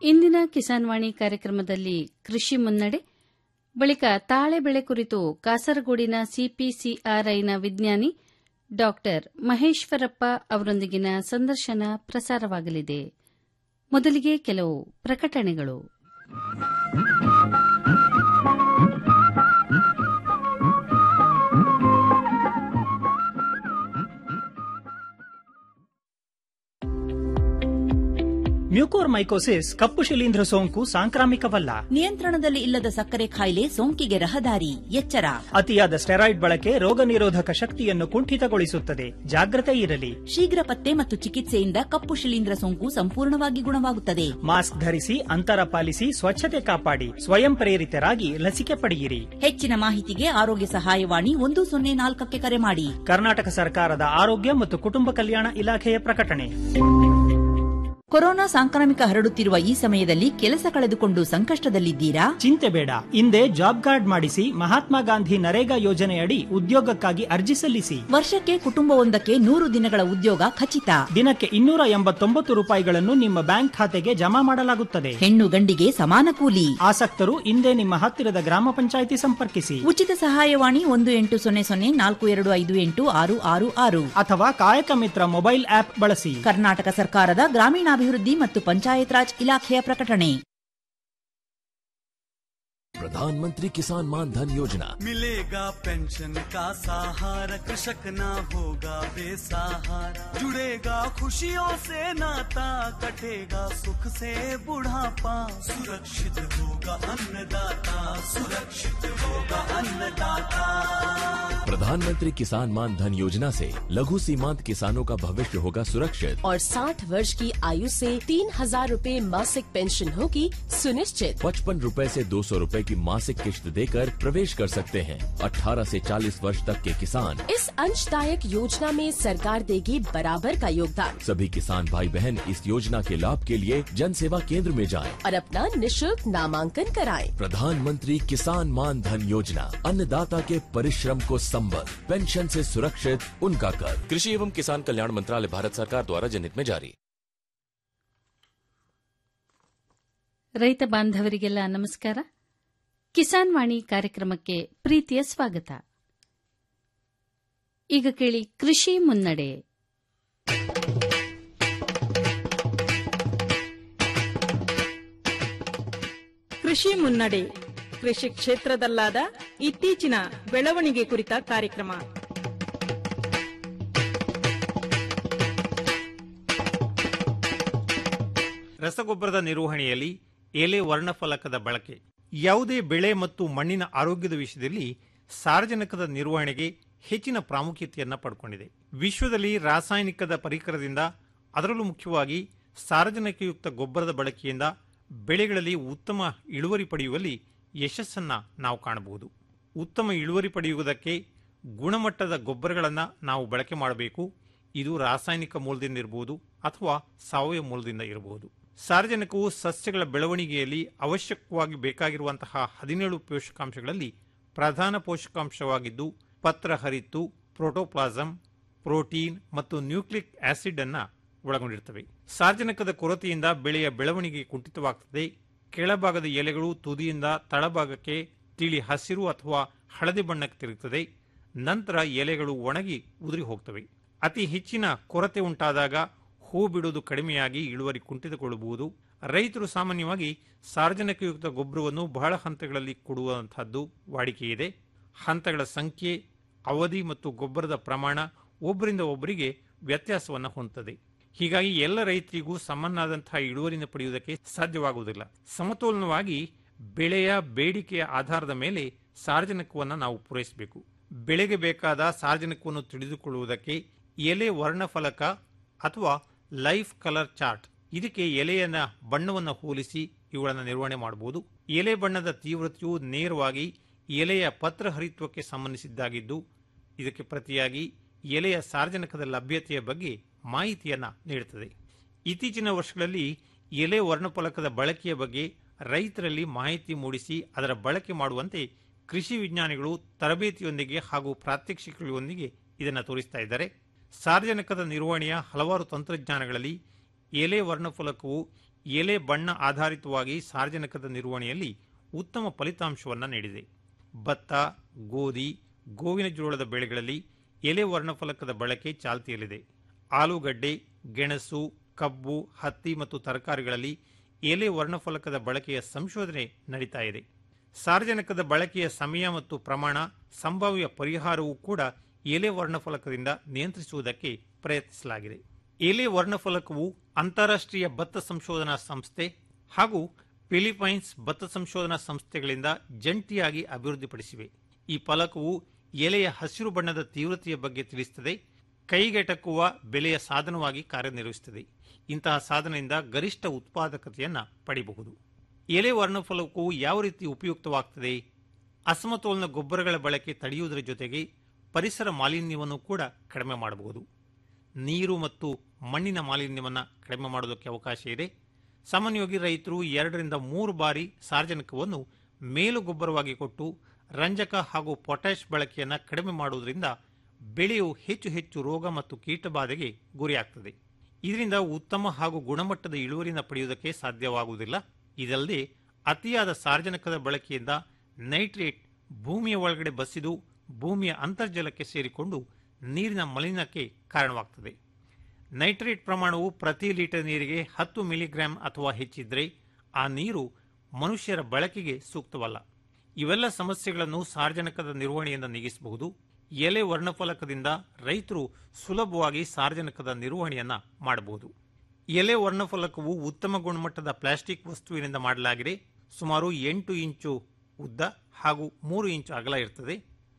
ಇಂದಿನ ಕಿಸಾನ್ ವಾಣಿ ಕಾರ್ಯಕ್ರಮದಲ್ಲಿ ಕೃಷಿ ಮುನ್ನಡೆ ಬಳಿಕ ತಾಳೆ ಬೆಳೆ ಕುರಿತು ಕಾಸರಗೋಡಿನ ಸಿಪಿಸಿಆರ್ಐನ ವಿಜ್ಞಾನಿ ಡಾ ಮಹೇಶ್ವರಪ್ಪ ಅವರೊಂದಿಗಿನ ಸಂದರ್ಶನ ಪ್ರಸಾರವಾಗಲಿದೆ ಮೊದಲಿಗೆ ಕೆಲವು ಪ್ರಕಟಣೆಗಳು ಮ್ಯೂಕೋರ್ಮೈಕೋಸಿಸ್ ಕಪ್ಪು ಶಿಲೀಂಧ್ರ ಸೋಂಕು ಸಾಂಕ್ರಾಮಿಕವಲ್ಲ ನಿಯಂತ್ರಣದಲ್ಲಿ ಇಲ್ಲದ ಸಕ್ಕರೆ ಕಾಯಿಲೆ ಸೋಂಕಿಗೆ ರಹದಾರಿ ಎಚ್ಚರ ಅತಿಯಾದ ಸ್ಟೆರಾಯ್ಡ್ ಬಳಕೆ ರೋಗ ನಿರೋಧಕ ಶಕ್ತಿಯನ್ನು ಕುಂಠಿತಗೊಳಿಸುತ್ತದೆ ಜಾಗ್ರತೆ ಇರಲಿ ಶೀಘ್ರ ಪತ್ತೆ ಮತ್ತು ಚಿಕಿತ್ಸೆಯಿಂದ ಕಪ್ಪು ಶಿಲೀಂಧ್ರ ಸೋಂಕು ಸಂಪೂರ್ಣವಾಗಿ ಗುಣವಾಗುತ್ತದೆ ಮಾಸ್ಕ್ ಧರಿಸಿ ಅಂತರ ಪಾಲಿಸಿ ಸ್ವಚ್ಛತೆ ಕಾಪಾಡಿ ಸ್ವಯಂ ಪ್ರೇರಿತರಾಗಿ ಲಸಿಕೆ ಪಡೆಯಿರಿ ಹೆಚ್ಚಿನ ಮಾಹಿತಿಗೆ ಆರೋಗ್ಯ ಸಹಾಯವಾಣಿ ಒಂದು ಸೊನ್ನೆ ನಾಲ್ಕಕ್ಕೆ ಕರೆ ಮಾಡಿ ಕರ್ನಾಟಕ ಸರ್ಕಾರದ ಆರೋಗ್ಯ ಮತ್ತು ಕುಟುಂಬ ಕಲ್ಯಾಣ ಇಲಾಖೆಯ ಪ್ರಕಟಣೆ ಕೊರೋನಾ ಸಾಂಕ್ರಾಮಿಕ ಹರಡುತ್ತಿರುವ ಈ ಸಮಯದಲ್ಲಿ ಕೆಲಸ ಕಳೆದುಕೊಂಡು ಸಂಕಷ್ಟದಲ್ಲಿದ್ದೀರಾ ಚಿಂತೆ ಬೇಡ ಹಿಂದೆ ಜಾಬ್ ಕಾರ್ಡ್ ಮಾಡಿಸಿ ಮಹಾತ್ಮ ಗಾಂಧಿ ನರೇಗಾ ಯೋಜನೆಯಡಿ ಉದ್ಯೋಗಕ್ಕಾಗಿ ಅರ್ಜಿ ಸಲ್ಲಿಸಿ ವರ್ಷಕ್ಕೆ ಕುಟುಂಬವೊಂದಕ್ಕೆ ನೂರು ದಿನಗಳ ಉದ್ಯೋಗ ಖಚಿತ ದಿನಕ್ಕೆ ಇನ್ನೂರ ಎಂಬತ್ತೊಂಬತ್ತು ರೂಪಾಯಿಗಳನ್ನು ನಿಮ್ಮ ಬ್ಯಾಂಕ್ ಖಾತೆಗೆ ಜಮಾ ಮಾಡಲಾಗುತ್ತದೆ ಹೆಣ್ಣು ಗಂಡಿಗೆ ಸಮಾನ ಕೂಲಿ ಆಸಕ್ತರು ಹಿಂದೆ ನಿಮ್ಮ ಹತ್ತಿರದ ಗ್ರಾಮ ಪಂಚಾಯಿತಿ ಸಂಪರ್ಕಿಸಿ ಉಚಿತ ಸಹಾಯವಾಣಿ ಒಂದು ಎಂಟು ಸೊನ್ನೆ ಸೊನ್ನೆ ನಾಲ್ಕು ಎರಡು ಐದು ಎಂಟು ಆರು ಆರು ಆರು ಅಥವಾ ಕಾಯಕ ಮಿತ್ರ ಮೊಬೈಲ್ ಆಪ್ ಬಳಸಿ ಕರ್ನಾಟಕ ಸರ್ಕಾರದ ಗ್ರಾಮೀಣಾಭಿವೃದ್ಧಿ ಮತ್ತು ಪಂಚಾಯತ್ ರಾಜ್ ಇಲಾಖೆಯ ಪ್ರಕಟಣೆ प्रधानमंत्री किसान मान धन योजना मिलेगा पेंशन का सहारा कृषक ना होगा बेसहारा जुड़ेगा खुशियों से नाता कटेगा सुख से बुढ़ापा सुरक्षित होगा अन्नदाता सुरक्षित होगा अन्नदाता प्रधानमंत्री किसान मान धन योजना से लघु सीमांत किसानों का भविष्य होगा सुरक्षित और 60 वर्ष की आयु से तीन हजार रूपए मासिक पेंशन होगी सुनिश्चित पचपन रूपए से दो सौ रूपए की मासिक किश्त देकर प्रवेश कर सकते हैं 18 से 40 वर्ष तक के किसान इस अंशदायक योजना में सरकार देगी बराबर का योगदान सभी किसान भाई बहन इस योजना के लाभ के लिए जन सेवा केंद्र में जाएं। और अपना निशुल्क नामांकन कराएं। प्रधानमंत्री किसान मान धन योजना अन्नदाता के परिश्रम को संबल पेंशन से सुरक्षित उनका कर कृषि एवं किसान कल्याण मंत्रालय भारत सरकार द्वारा जनहित में जारी ರೈತ ಬಾಂಧವರಿಗೆಲ್ಲ ನಮಸ್ಕಾರ ಕಿಸಾನ್ ವಾಣಿ ಕಾರ್ಯಕ್ರಮಕ್ಕೆ ಪ್ರೀತಿಯ ಸ್ವಾಗತ ಈಗ ಕೇಳಿ ಕೃಷಿ ಮುನ್ನಡೆ ಕೃಷಿ ಮುನ್ನಡೆ ಕೃಷಿ ಕ್ಷೇತ್ರದಲ್ಲಾದ ಇತ್ತೀಚಿನ ಬೆಳವಣಿಗೆ ಕುರಿತ ಕಾರ್ಯಕ್ರಮ ರಸಗೊಬ್ಬರದ ನಿರ್ವಹಣೆಯಲ್ಲಿ ಎಲೆ ವರ್ಣಫಲಕದ ಬಳಕೆ ಯಾವುದೇ ಬೆಳೆ ಮತ್ತು ಮಣ್ಣಿನ ಆರೋಗ್ಯದ ವಿಷಯದಲ್ಲಿ ಸಾರ್ವಜನಿಕದ ನಿರ್ವಹಣೆಗೆ ಹೆಚ್ಚಿನ ಪ್ರಾಮುಖ್ಯತೆಯನ್ನು ಪಡ್ಕೊಂಡಿದೆ ವಿಶ್ವದಲ್ಲಿ ರಾಸಾಯನಿಕದ ಪರಿಕರದಿಂದ ಅದರಲ್ಲೂ ಮುಖ್ಯವಾಗಿ ಸಾರ್ವಜನಿಕಯುಕ್ತ ಗೊಬ್ಬರದ ಬಳಕೆಯಿಂದ ಬೆಳೆಗಳಲ್ಲಿ ಉತ್ತಮ ಇಳುವರಿ ಪಡೆಯುವಲ್ಲಿ ಯಶಸ್ಸನ್ನ ನಾವು ಕಾಣಬಹುದು ಉತ್ತಮ ಇಳುವರಿ ಪಡೆಯುವುದಕ್ಕೆ ಗುಣಮಟ್ಟದ ಗೊಬ್ಬರಗಳನ್ನು ನಾವು ಬಳಕೆ ಮಾಡಬೇಕು ಇದು ರಾಸಾಯನಿಕ ಮೂಲದಿಂದ ಇರಬಹುದು ಅಥವಾ ಸಾವಯವ ಮೂಲದಿಂದ ಇರಬಹುದು ಸಾರ್ವಜನಿಕವು ಸಸ್ಯಗಳ ಬೆಳವಣಿಗೆಯಲ್ಲಿ ಅವಶ್ಯಕವಾಗಿ ಬೇಕಾಗಿರುವಂತಹ ಹದಿನೇಳು ಪೋಷಕಾಂಶಗಳಲ್ಲಿ ಪ್ರಧಾನ ಪೋಷಕಾಂಶವಾಗಿದ್ದು ಪತ್ರ ಹರಿತ್ತು ಪ್ರೋಟೋಪ್ಲಾಸಮ್ ಪ್ರೋಟೀನ್ ಮತ್ತು ನ್ಯೂಕ್ಲಿಕ್ ಆಸಿಡ್ ಅನ್ನ ಒಳಗೊಂಡಿರುತ್ತವೆ ಸಾರ್ವಜನಿಕದ ಕೊರತೆಯಿಂದ ಬೆಳೆಯ ಬೆಳವಣಿಗೆ ಕುಂಠಿತವಾಗುತ್ತದೆ ಕೆಳಭಾಗದ ಎಲೆಗಳು ತುದಿಯಿಂದ ತಳಭಾಗಕ್ಕೆ ತಿಳಿ ಹಸಿರು ಅಥವಾ ಹಳದಿ ಬಣ್ಣಕ್ಕೆ ತಿರುಗುತ್ತದೆ ನಂತರ ಎಲೆಗಳು ಒಣಗಿ ಉದುರಿ ಹೋಗ್ತವೆ ಅತಿ ಹೆಚ್ಚಿನ ಕೊರತೆ ಉಂಟಾದಾಗ ಹೂ ಬಿಡುವುದು ಕಡಿಮೆಯಾಗಿ ಇಳುವರಿ ಕುಂಠಿತಗೊಳ್ಳಬಹುದು ರೈತರು ಸಾಮಾನ್ಯವಾಗಿ ಸಾರ್ವಜನಿಕಯುಕ್ತ ಗೊಬ್ಬರವನ್ನು ಬಹಳ ಹಂತಗಳಲ್ಲಿ ಕೊಡುವಂತಹದ್ದು ವಾಡಿಕೆಯಿದೆ ಹಂತಗಳ ಸಂಖ್ಯೆ ಅವಧಿ ಮತ್ತು ಗೊಬ್ಬರದ ಪ್ರಮಾಣ ಒಬ್ಬರಿಂದ ಒಬ್ಬರಿಗೆ ವ್ಯತ್ಯಾಸವನ್ನು ಹೊಂದುತ್ತದೆ ಹೀಗಾಗಿ ಎಲ್ಲ ರೈತರಿಗೂ ಸಮನಾದಂತಹ ಇಳುವರಿಯನ್ನು ಪಡೆಯುವುದಕ್ಕೆ ಸಾಧ್ಯವಾಗುವುದಿಲ್ಲ ಸಮತೋಲನವಾಗಿ ಬೆಳೆಯ ಬೇಡಿಕೆಯ ಆಧಾರದ ಮೇಲೆ ಸಾರ್ವಜನಿಕವನ್ನು ನಾವು ಪೂರೈಸಬೇಕು ಬೆಳೆಗೆ ಬೇಕಾದ ಸಾರ್ವಜನಿಕವನ್ನು ತಿಳಿದುಕೊಳ್ಳುವುದಕ್ಕೆ ಎಲೆ ವರ್ಣಫಲಕ ಅಥವಾ ಲೈಫ್ ಕಲರ್ ಚಾರ್ಟ್ ಇದಕ್ಕೆ ಎಲೆಯನ್ನ ಬಣ್ಣವನ್ನು ಹೋಲಿಸಿ ಇವುಗಳನ್ನು ನಿರ್ವಹಣೆ ಮಾಡಬಹುದು ಎಲೆ ಬಣ್ಣದ ತೀವ್ರತೆಯು ನೇರವಾಗಿ ಎಲೆಯ ಪತ್ರಹರಿತ್ವಕ್ಕೆ ಸಂಬಂಧಿಸಿದ್ದಾಗಿದ್ದು ಇದಕ್ಕೆ ಪ್ರತಿಯಾಗಿ ಎಲೆಯ ಸಾರ್ವಜನಿಕದ ಲಭ್ಯತೆಯ ಬಗ್ಗೆ ಮಾಹಿತಿಯನ್ನ ನೀಡುತ್ತದೆ ಇತ್ತೀಚಿನ ವರ್ಷಗಳಲ್ಲಿ ಎಲೆ ವರ್ಣಫಲಕದ ಬಳಕೆಯ ಬಗ್ಗೆ ರೈತರಲ್ಲಿ ಮಾಹಿತಿ ಮೂಡಿಸಿ ಅದರ ಬಳಕೆ ಮಾಡುವಂತೆ ಕೃಷಿ ವಿಜ್ಞಾನಿಗಳು ತರಬೇತಿಯೊಂದಿಗೆ ಹಾಗೂ ಪ್ರಾತ್ಯಕ್ಷಿಕೆಗಳೊಂದಿಗೆ ಇದನ್ನು ತೋರಿಸ್ತಾ ಇದ್ದಾರೆ ಸಾರ್ವಜನಿಕದ ನಿರ್ವಹಣೆಯ ಹಲವಾರು ತಂತ್ರಜ್ಞಾನಗಳಲ್ಲಿ ಎಲೆ ವರ್ಣಫಲಕವು ಎಲೆ ಬಣ್ಣ ಆಧಾರಿತವಾಗಿ ಸಾರ್ವಜನಿಕದ ನಿರ್ವಹಣೆಯಲ್ಲಿ ಉತ್ತಮ ಫಲಿತಾಂಶವನ್ನು ನೀಡಿದೆ ಭತ್ತ ಗೋಧಿ ಗೋವಿನ ಜೋಳದ ಬೆಳೆಗಳಲ್ಲಿ ಎಲೆ ವರ್ಣಫಲಕದ ಬಳಕೆ ಚಾಲ್ತಿಯಲ್ಲಿದೆ ಆಲೂಗಡ್ಡೆ ಗೆಣಸು ಕಬ್ಬು ಹತ್ತಿ ಮತ್ತು ತರಕಾರಿಗಳಲ್ಲಿ ಎಲೆ ವರ್ಣಫಲಕದ ಬಳಕೆಯ ಸಂಶೋಧನೆ ನಡೀತಾ ಇದೆ ಸಾರ್ವಜನಿಕದ ಬಳಕೆಯ ಸಮಯ ಮತ್ತು ಪ್ರಮಾಣ ಸಂಭಾವ್ಯ ಪರಿಹಾರವೂ ಕೂಡ ಎಲೆ ವರ್ಣಫಲಕದಿಂದ ನಿಯಂತ್ರಿಸುವುದಕ್ಕೆ ಪ್ರಯತ್ನಿಸಲಾಗಿದೆ ಎಲೆ ವರ್ಣಫಲಕವು ಅಂತಾರಾಷ್ಟ್ರೀಯ ಭತ್ತ ಸಂಶೋಧನಾ ಸಂಸ್ಥೆ ಹಾಗೂ ಫಿಲಿಪೈನ್ಸ್ ಭತ್ತ ಸಂಶೋಧನಾ ಸಂಸ್ಥೆಗಳಿಂದ ಜಂಟಿಯಾಗಿ ಅಭಿವೃದ್ಧಿಪಡಿಸಿವೆ ಈ ಫಲಕವು ಎಲೆಯ ಹಸಿರು ಬಣ್ಣದ ತೀವ್ರತೆಯ ಬಗ್ಗೆ ತಿಳಿಸುತ್ತದೆ ಕೈಗೆಟಕುವ ಬೆಲೆಯ ಸಾಧನವಾಗಿ ಕಾರ್ಯನಿರ್ವಹಿಸುತ್ತದೆ ಇಂತಹ ಸಾಧನದಿಂದ ಗರಿಷ್ಠ ಉತ್ಪಾದಕತೆಯನ್ನು ಪಡೆಯಬಹುದು ಎಲೆ ವರ್ಣಫಲಕವು ಯಾವ ರೀತಿ ಉಪಯುಕ್ತವಾಗ್ತದೆ ಅಸಮತೋಲನ ಗೊಬ್ಬರಗಳ ಬಳಕೆ ತಡೆಯುವುದರ ಜೊತೆಗೆ ಪರಿಸರ ಮಾಲಿನ್ಯವನ್ನು ಕೂಡ ಕಡಿಮೆ ಮಾಡಬಹುದು ನೀರು ಮತ್ತು ಮಣ್ಣಿನ ಮಾಲಿನ್ಯವನ್ನು ಕಡಿಮೆ ಮಾಡೋದಕ್ಕೆ ಅವಕಾಶ ಇದೆ ಸಾಮಾನ್ಯವಾಗಿ ರೈತರು ಎರಡರಿಂದ ಮೂರು ಬಾರಿ ಸಾರ್ವಜನಿಕವನ್ನು ಮೇಲು ಗೊಬ್ಬರವಾಗಿ ಕೊಟ್ಟು ರಂಜಕ ಹಾಗೂ ಪೊಟ್ಯಾಷ್ ಬಳಕೆಯನ್ನು ಕಡಿಮೆ ಮಾಡುವುದರಿಂದ ಬೆಳೆಯು ಹೆಚ್ಚು ಹೆಚ್ಚು ರೋಗ ಮತ್ತು ಕೀಟಬಾಧೆಗೆ ಗುರಿಯಾಗ್ತದೆ ಇದರಿಂದ ಉತ್ತಮ ಹಾಗೂ ಗುಣಮಟ್ಟದ ಇಳುವರಿನ ಪಡೆಯುವುದಕ್ಕೆ ಸಾಧ್ಯವಾಗುವುದಿಲ್ಲ ಇದಲ್ಲದೆ ಅತಿಯಾದ ಸಾರ್ವಜನಿಕದ ಬಳಕೆಯಿಂದ ನೈಟ್ರೇಟ್ ಭೂಮಿಯ ಒಳಗಡೆ ಬಸಿದು ಭೂಮಿಯ ಅಂತರ್ಜಲಕ್ಕೆ ಸೇರಿಕೊಂಡು ನೀರಿನ ಮಲಿನಕ್ಕೆ ಕಾರಣವಾಗ್ತದೆ ನೈಟ್ರೇಟ್ ಪ್ರಮಾಣವು ಪ್ರತಿ ಲೀಟರ್ ನೀರಿಗೆ ಹತ್ತು ಮಿಲಿಗ್ರಾಂ ಅಥವಾ ಹೆಚ್ಚಿದ್ರೆ ಆ ನೀರು ಮನುಷ್ಯರ ಬಳಕೆಗೆ ಸೂಕ್ತವಲ್ಲ ಇವೆಲ್ಲ ಸಮಸ್ಯೆಗಳನ್ನು ಸಾರ್ವಜನಿಕದ ನಿರ್ವಹಣೆಯಿಂದ ನೀಗಿಸಬಹುದು ಎಲೆ ವರ್ಣಫಲಕದಿಂದ ರೈತರು ಸುಲಭವಾಗಿ ಸಾರ್ವಜನಿಕದ ನಿರ್ವಹಣೆಯನ್ನ ಮಾಡಬಹುದು ಎಲೆ ವರ್ಣಫಲಕವು ಉತ್ತಮ ಗುಣಮಟ್ಟದ ಪ್ಲಾಸ್ಟಿಕ್ ವಸ್ತುವಿನಿಂದ ಮಾಡಲಾಗಿದೆ ಸುಮಾರು ಎಂಟು ಇಂಚು ಉದ್ದ ಹಾಗೂ ಮೂರು ಇಂಚು ಅಗಲ ಇರ್ತದೆ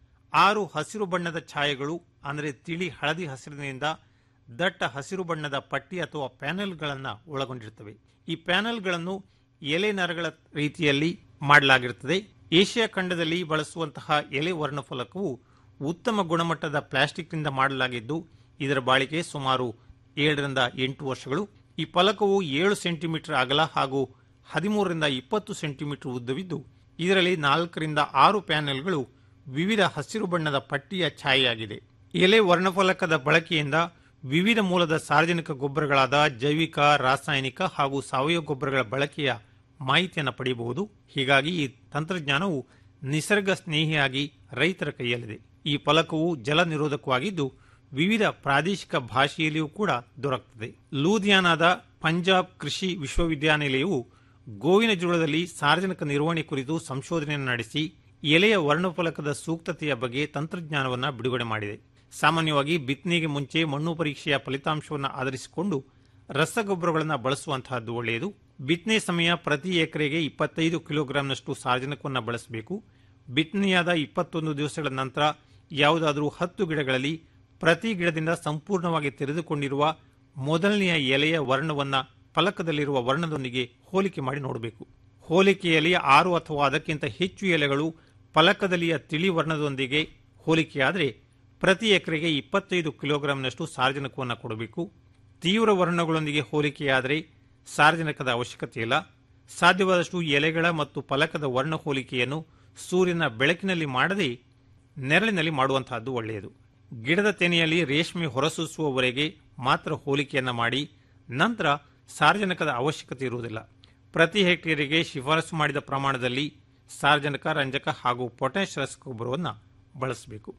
ಆರು ಹಸಿರು ಬಣ್ಣದ ಛಾಯೆಗಳು ಅಂದರೆ ತಿಳಿ ಹಳದಿ ಹಸಿರಿನಿಂದ ದಟ್ಟ ಹಸಿರು ಬಣ್ಣದ ಪಟ್ಟಿ ಅಥವಾ ಪ್ಯಾನೆಲ್ಗಳನ್ನು ಒಳಗೊಂಡಿರುತ್ತವೆ ಈ ಪ್ಯಾನೆಲ್ಗಳನ್ನು ಎಲೆ ನರಗಳ ರೀತಿಯಲ್ಲಿ ಮಾಡಲಾಗಿರುತ್ತದೆ ಏಷ್ಯಾ ಖಂಡದಲ್ಲಿ ಬಳಸುವಂತಹ ಎಲೆ ವರ್ಣಫಲಕವು ಉತ್ತಮ ಗುಣಮಟ್ಟದ ಪ್ಲಾಸ್ಟಿಕ್ನಿಂದ ಮಾಡಲಾಗಿದ್ದು ಇದರ ಬಾಳಿಕೆ ಸುಮಾರು ಏಳರಿಂದ ಎಂಟು ವರ್ಷಗಳು ಈ ಫಲಕವು ಏಳು ಸೆಂಟಿಮೀಟರ್ ಅಗಲ ಹಾಗೂ ಹದಿಮೂರರಿಂದ ಇಪ್ಪತ್ತು ಸೆಂಟಿಮೀಟರ್ ಉದ್ದವಿದ್ದು ಇದರಲ್ಲಿ ನಾಲ್ಕರಿಂದ ಆರು ಪ್ಯಾನೆಲ್ಗಳು ವಿವಿಧ ಹಸಿರು ಬಣ್ಣದ ಪಟ್ಟಿಯ ಛಾಯೆಯಾಗಿದೆ ಎಲೆ ವರ್ಣಫಲಕದ ಬಳಕೆಯಿಂದ ವಿವಿಧ ಮೂಲದ ಸಾರ್ವಜನಿಕ ಗೊಬ್ಬರಗಳಾದ ಜೈವಿಕ ರಾಸಾಯನಿಕ ಹಾಗೂ ಸಾವಯವ ಗೊಬ್ಬರಗಳ ಬಳಕೆಯ ಮಾಹಿತಿಯನ್ನು ಪಡೆಯಬಹುದು ಹೀಗಾಗಿ ಈ ತಂತ್ರಜ್ಞಾನವು ನಿಸರ್ಗ ಸ್ನೇಹಿಯಾಗಿ ರೈತರ ಕೈಯಲ್ಲಿದೆ ಈ ಫಲಕವು ಜಲ ನಿರೋಧಕವಾಗಿದ್ದು ವಿವಿಧ ಪ್ರಾದೇಶಿಕ ಭಾಷೆಯಲ್ಲಿಯೂ ಕೂಡ ದೊರಕುತ್ತದೆ ಲೂಧಿಯಾನಾದ ಪಂಜಾಬ್ ಕೃಷಿ ವಿಶ್ವವಿದ್ಯಾನಿಲಯವು ಗೋವಿನ ಜೋಳದಲ್ಲಿ ಸಾರ್ವಜನಿಕ ನಿರ್ವಹಣೆ ಕುರಿತು ಸಂಶೋಧನೆಯನ್ನು ನಡೆಸಿ ಎಲೆಯ ವರ್ಣಫಲಕದ ಸೂಕ್ತತೆಯ ಬಗ್ಗೆ ತಂತ್ರಜ್ಞಾನವನ್ನು ಬಿಡುಗಡೆ ಮಾಡಿದೆ ಸಾಮಾನ್ಯವಾಗಿ ಬಿತ್ತನೆಗೆ ಮುಂಚೆ ಮಣ್ಣು ಪರೀಕ್ಷೆಯ ಫಲಿತಾಂಶವನ್ನು ಆಧರಿಸಿಕೊಂಡು ರಸಗೊಬ್ಬರಗಳನ್ನು ಬಳಸುವಂತಹದ್ದು ಒಳ್ಳೆಯದು ಬಿತ್ತನೆ ಸಮಯ ಪ್ರತಿ ಎಕರೆಗೆ ಇಪ್ಪತ್ತೈದು ಕಿಲೋಗ್ರಾಂನಷ್ಟು ಸಾರ್ವಜನಿಕವನ್ನು ಬಳಸಬೇಕು ಬಿತ್ತನೆಯಾದ ಇಪ್ಪತ್ತೊಂದು ದಿವಸಗಳ ನಂತರ ಯಾವುದಾದರೂ ಹತ್ತು ಗಿಡಗಳಲ್ಲಿ ಪ್ರತಿ ಗಿಡದಿಂದ ಸಂಪೂರ್ಣವಾಗಿ ತೆರೆದುಕೊಂಡಿರುವ ಮೊದಲನೆಯ ಎಲೆಯ ವರ್ಣವನ್ನು ಫಲಕದಲ್ಲಿರುವ ವರ್ಣದೊಂದಿಗೆ ಹೋಲಿಕೆ ಮಾಡಿ ನೋಡಬೇಕು ಹೋಲಿಕೆಯಲ್ಲಿ ಆರು ಅಥವಾ ಅದಕ್ಕಿಂತ ಹೆಚ್ಚು ಎಲೆಗಳು ಫಲಕದಲ್ಲಿಯ ತಿಳಿ ವರ್ಣದೊಂದಿಗೆ ಹೋಲಿಕೆಯಾದರೆ ಪ್ರತಿ ಎಕರೆಗೆ ಇಪ್ಪತ್ತೈದು ಕಿಲೋಗ್ರಾಂನಷ್ಟು ಸಾರ್ವಜನಿಕವನ್ನು ಕೊಡಬೇಕು ತೀವ್ರ ವರ್ಣಗಳೊಂದಿಗೆ ಹೋಲಿಕೆಯಾದರೆ ಸಾರ್ವಜನಿಕದ ಅವಶ್ಯಕತೆ ಇಲ್ಲ ಸಾಧ್ಯವಾದಷ್ಟು ಎಲೆಗಳ ಮತ್ತು ಫಲಕದ ವರ್ಣ ಹೋಲಿಕೆಯನ್ನು ಸೂರ್ಯನ ಬೆಳಕಿನಲ್ಲಿ ಮಾಡದೆ ನೆರಳಿನಲ್ಲಿ ಮಾಡುವಂತಹದ್ದು ಒಳ್ಳೆಯದು ಗಿಡದ ತೆನೆಯಲ್ಲಿ ರೇಷ್ಮೆ ಹೊರಸೂಸುವವರೆಗೆ ಮಾತ್ರ ಹೋಲಿಕೆಯನ್ನು ಮಾಡಿ ನಂತರ ಸಾರ್ವಜನಿಕದ ಅವಶ್ಯಕತೆ ಇರುವುದಿಲ್ಲ ಪ್ರತಿ ಹೆಕ್ಟೇರಿಗೆ ಶಿಫಾರಸು ಮಾಡಿದ ಪ್ರಮಾಣದಲ್ಲಿ ಸಾರ್ವಜನಿಕ ರಂಜಕ ಹಾಗೂ ಪೊಟ್ಯಾಷ್ ರಸಗೊಬ್ಬರವನ್ನು ಬಳಸಬೇಕು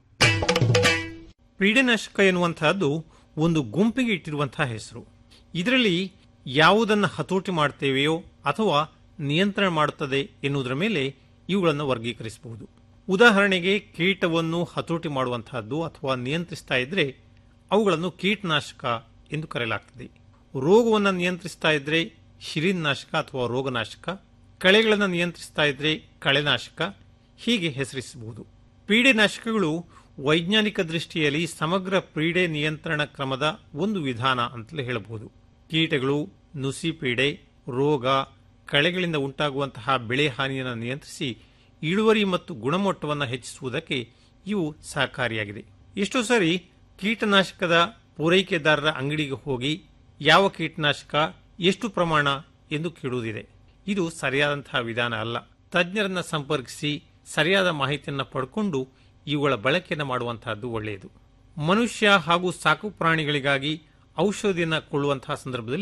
ಪೀಡನಾಶಕ ಎನ್ನುವಂತಹದ್ದು ಒಂದು ಗುಂಪಿಗೆ ಇಟ್ಟಿರುವಂತಹ ಹೆಸರು ಇದರಲ್ಲಿ ಯಾವುದನ್ನು ಹತೋಟಿ ಮಾಡ್ತೇವೆಯೋ ಅಥವಾ ನಿಯಂತ್ರಣ ಮಾಡುತ್ತದೆ ಎನ್ನುವುದರ ಮೇಲೆ ಇವುಗಳನ್ನು ವರ್ಗೀಕರಿಸಬಹುದು ಉದಾಹರಣೆಗೆ ಕೀಟವನ್ನು ಹತೋಟಿ ಮಾಡುವಂತಹದ್ದು ಅಥವಾ ನಿಯಂತ್ರಿಸ್ತಾ ಇದ್ರೆ ಅವುಗಳನ್ನು ಕೀಟನಾಶಕ ಎಂದು ಕರೆಯಲಾಗ್ತದೆ ರೋಗವನ್ನು ನಿಯಂತ್ರಿಸ್ತಾ ಇದ್ರೆ ಶಿಲೀನಾಶಕ ಅಥವಾ ರೋಗನಾಶಕ ಕಳೆಗಳನ್ನು ನಿಯಂತ್ರಿಸ್ತಾ ಇದ್ರೆ ಕಳೆನಾಶಕ ಹೀಗೆ ಹೆಸರಿಸಬಹುದು ಪೀಡೆನಾಶಕಗಳು ವೈಜ್ಞಾನಿಕ ದೃಷ್ಟಿಯಲ್ಲಿ ಸಮಗ್ರ ಪೀಡೆ ನಿಯಂತ್ರಣ ಕ್ರಮದ ಒಂದು ವಿಧಾನ ಅಂತಲೇ ಹೇಳಬಹುದು ಕೀಟಗಳು ನುಸಿ ಪೀಡೆ ರೋಗ ಕಳೆಗಳಿಂದ ಉಂಟಾಗುವಂತಹ ಬೆಳೆ ಹಾನಿಯನ್ನು ನಿಯಂತ್ರಿಸಿ ಇಳುವರಿ ಮತ್ತು ಗುಣಮಟ್ಟವನ್ನು ಹೆಚ್ಚಿಸುವುದಕ್ಕೆ ಇವು ಸಹಕಾರಿಯಾಗಿದೆ ಎಷ್ಟೋ ಸಾರಿ ಕೀಟನಾಶಕದ ಪೂರೈಕೆದಾರರ ಅಂಗಡಿಗೆ ಹೋಗಿ ಯಾವ ಕೀಟನಾಶಕ ಎಷ್ಟು ಪ್ರಮಾಣ ಎಂದು ಕೇಳುವುದಿದೆ ಇದು ಸರಿಯಾದಂತಹ ವಿಧಾನ ಅಲ್ಲ ತಜ್ಞರನ್ನ ಸಂಪರ್ಕಿಸಿ ಸರಿಯಾದ ಮಾಹಿತಿಯನ್ನು ಪಡ್ಕೊಂಡು ಇವುಗಳ ಬಳಕೆಯನ್ನು ಮಾಡುವಂತಹದ್ದು ಒಳ್ಳೆಯದು ಮನುಷ್ಯ ಹಾಗೂ ಸಾಕು ಪ್ರಾಣಿಗಳಿಗಾಗಿ ಔಷಧಿಯನ್ನು ಕೊಳ್ಳುವಂತಹ ಸಂದರ್ಭದಲ್ಲಿ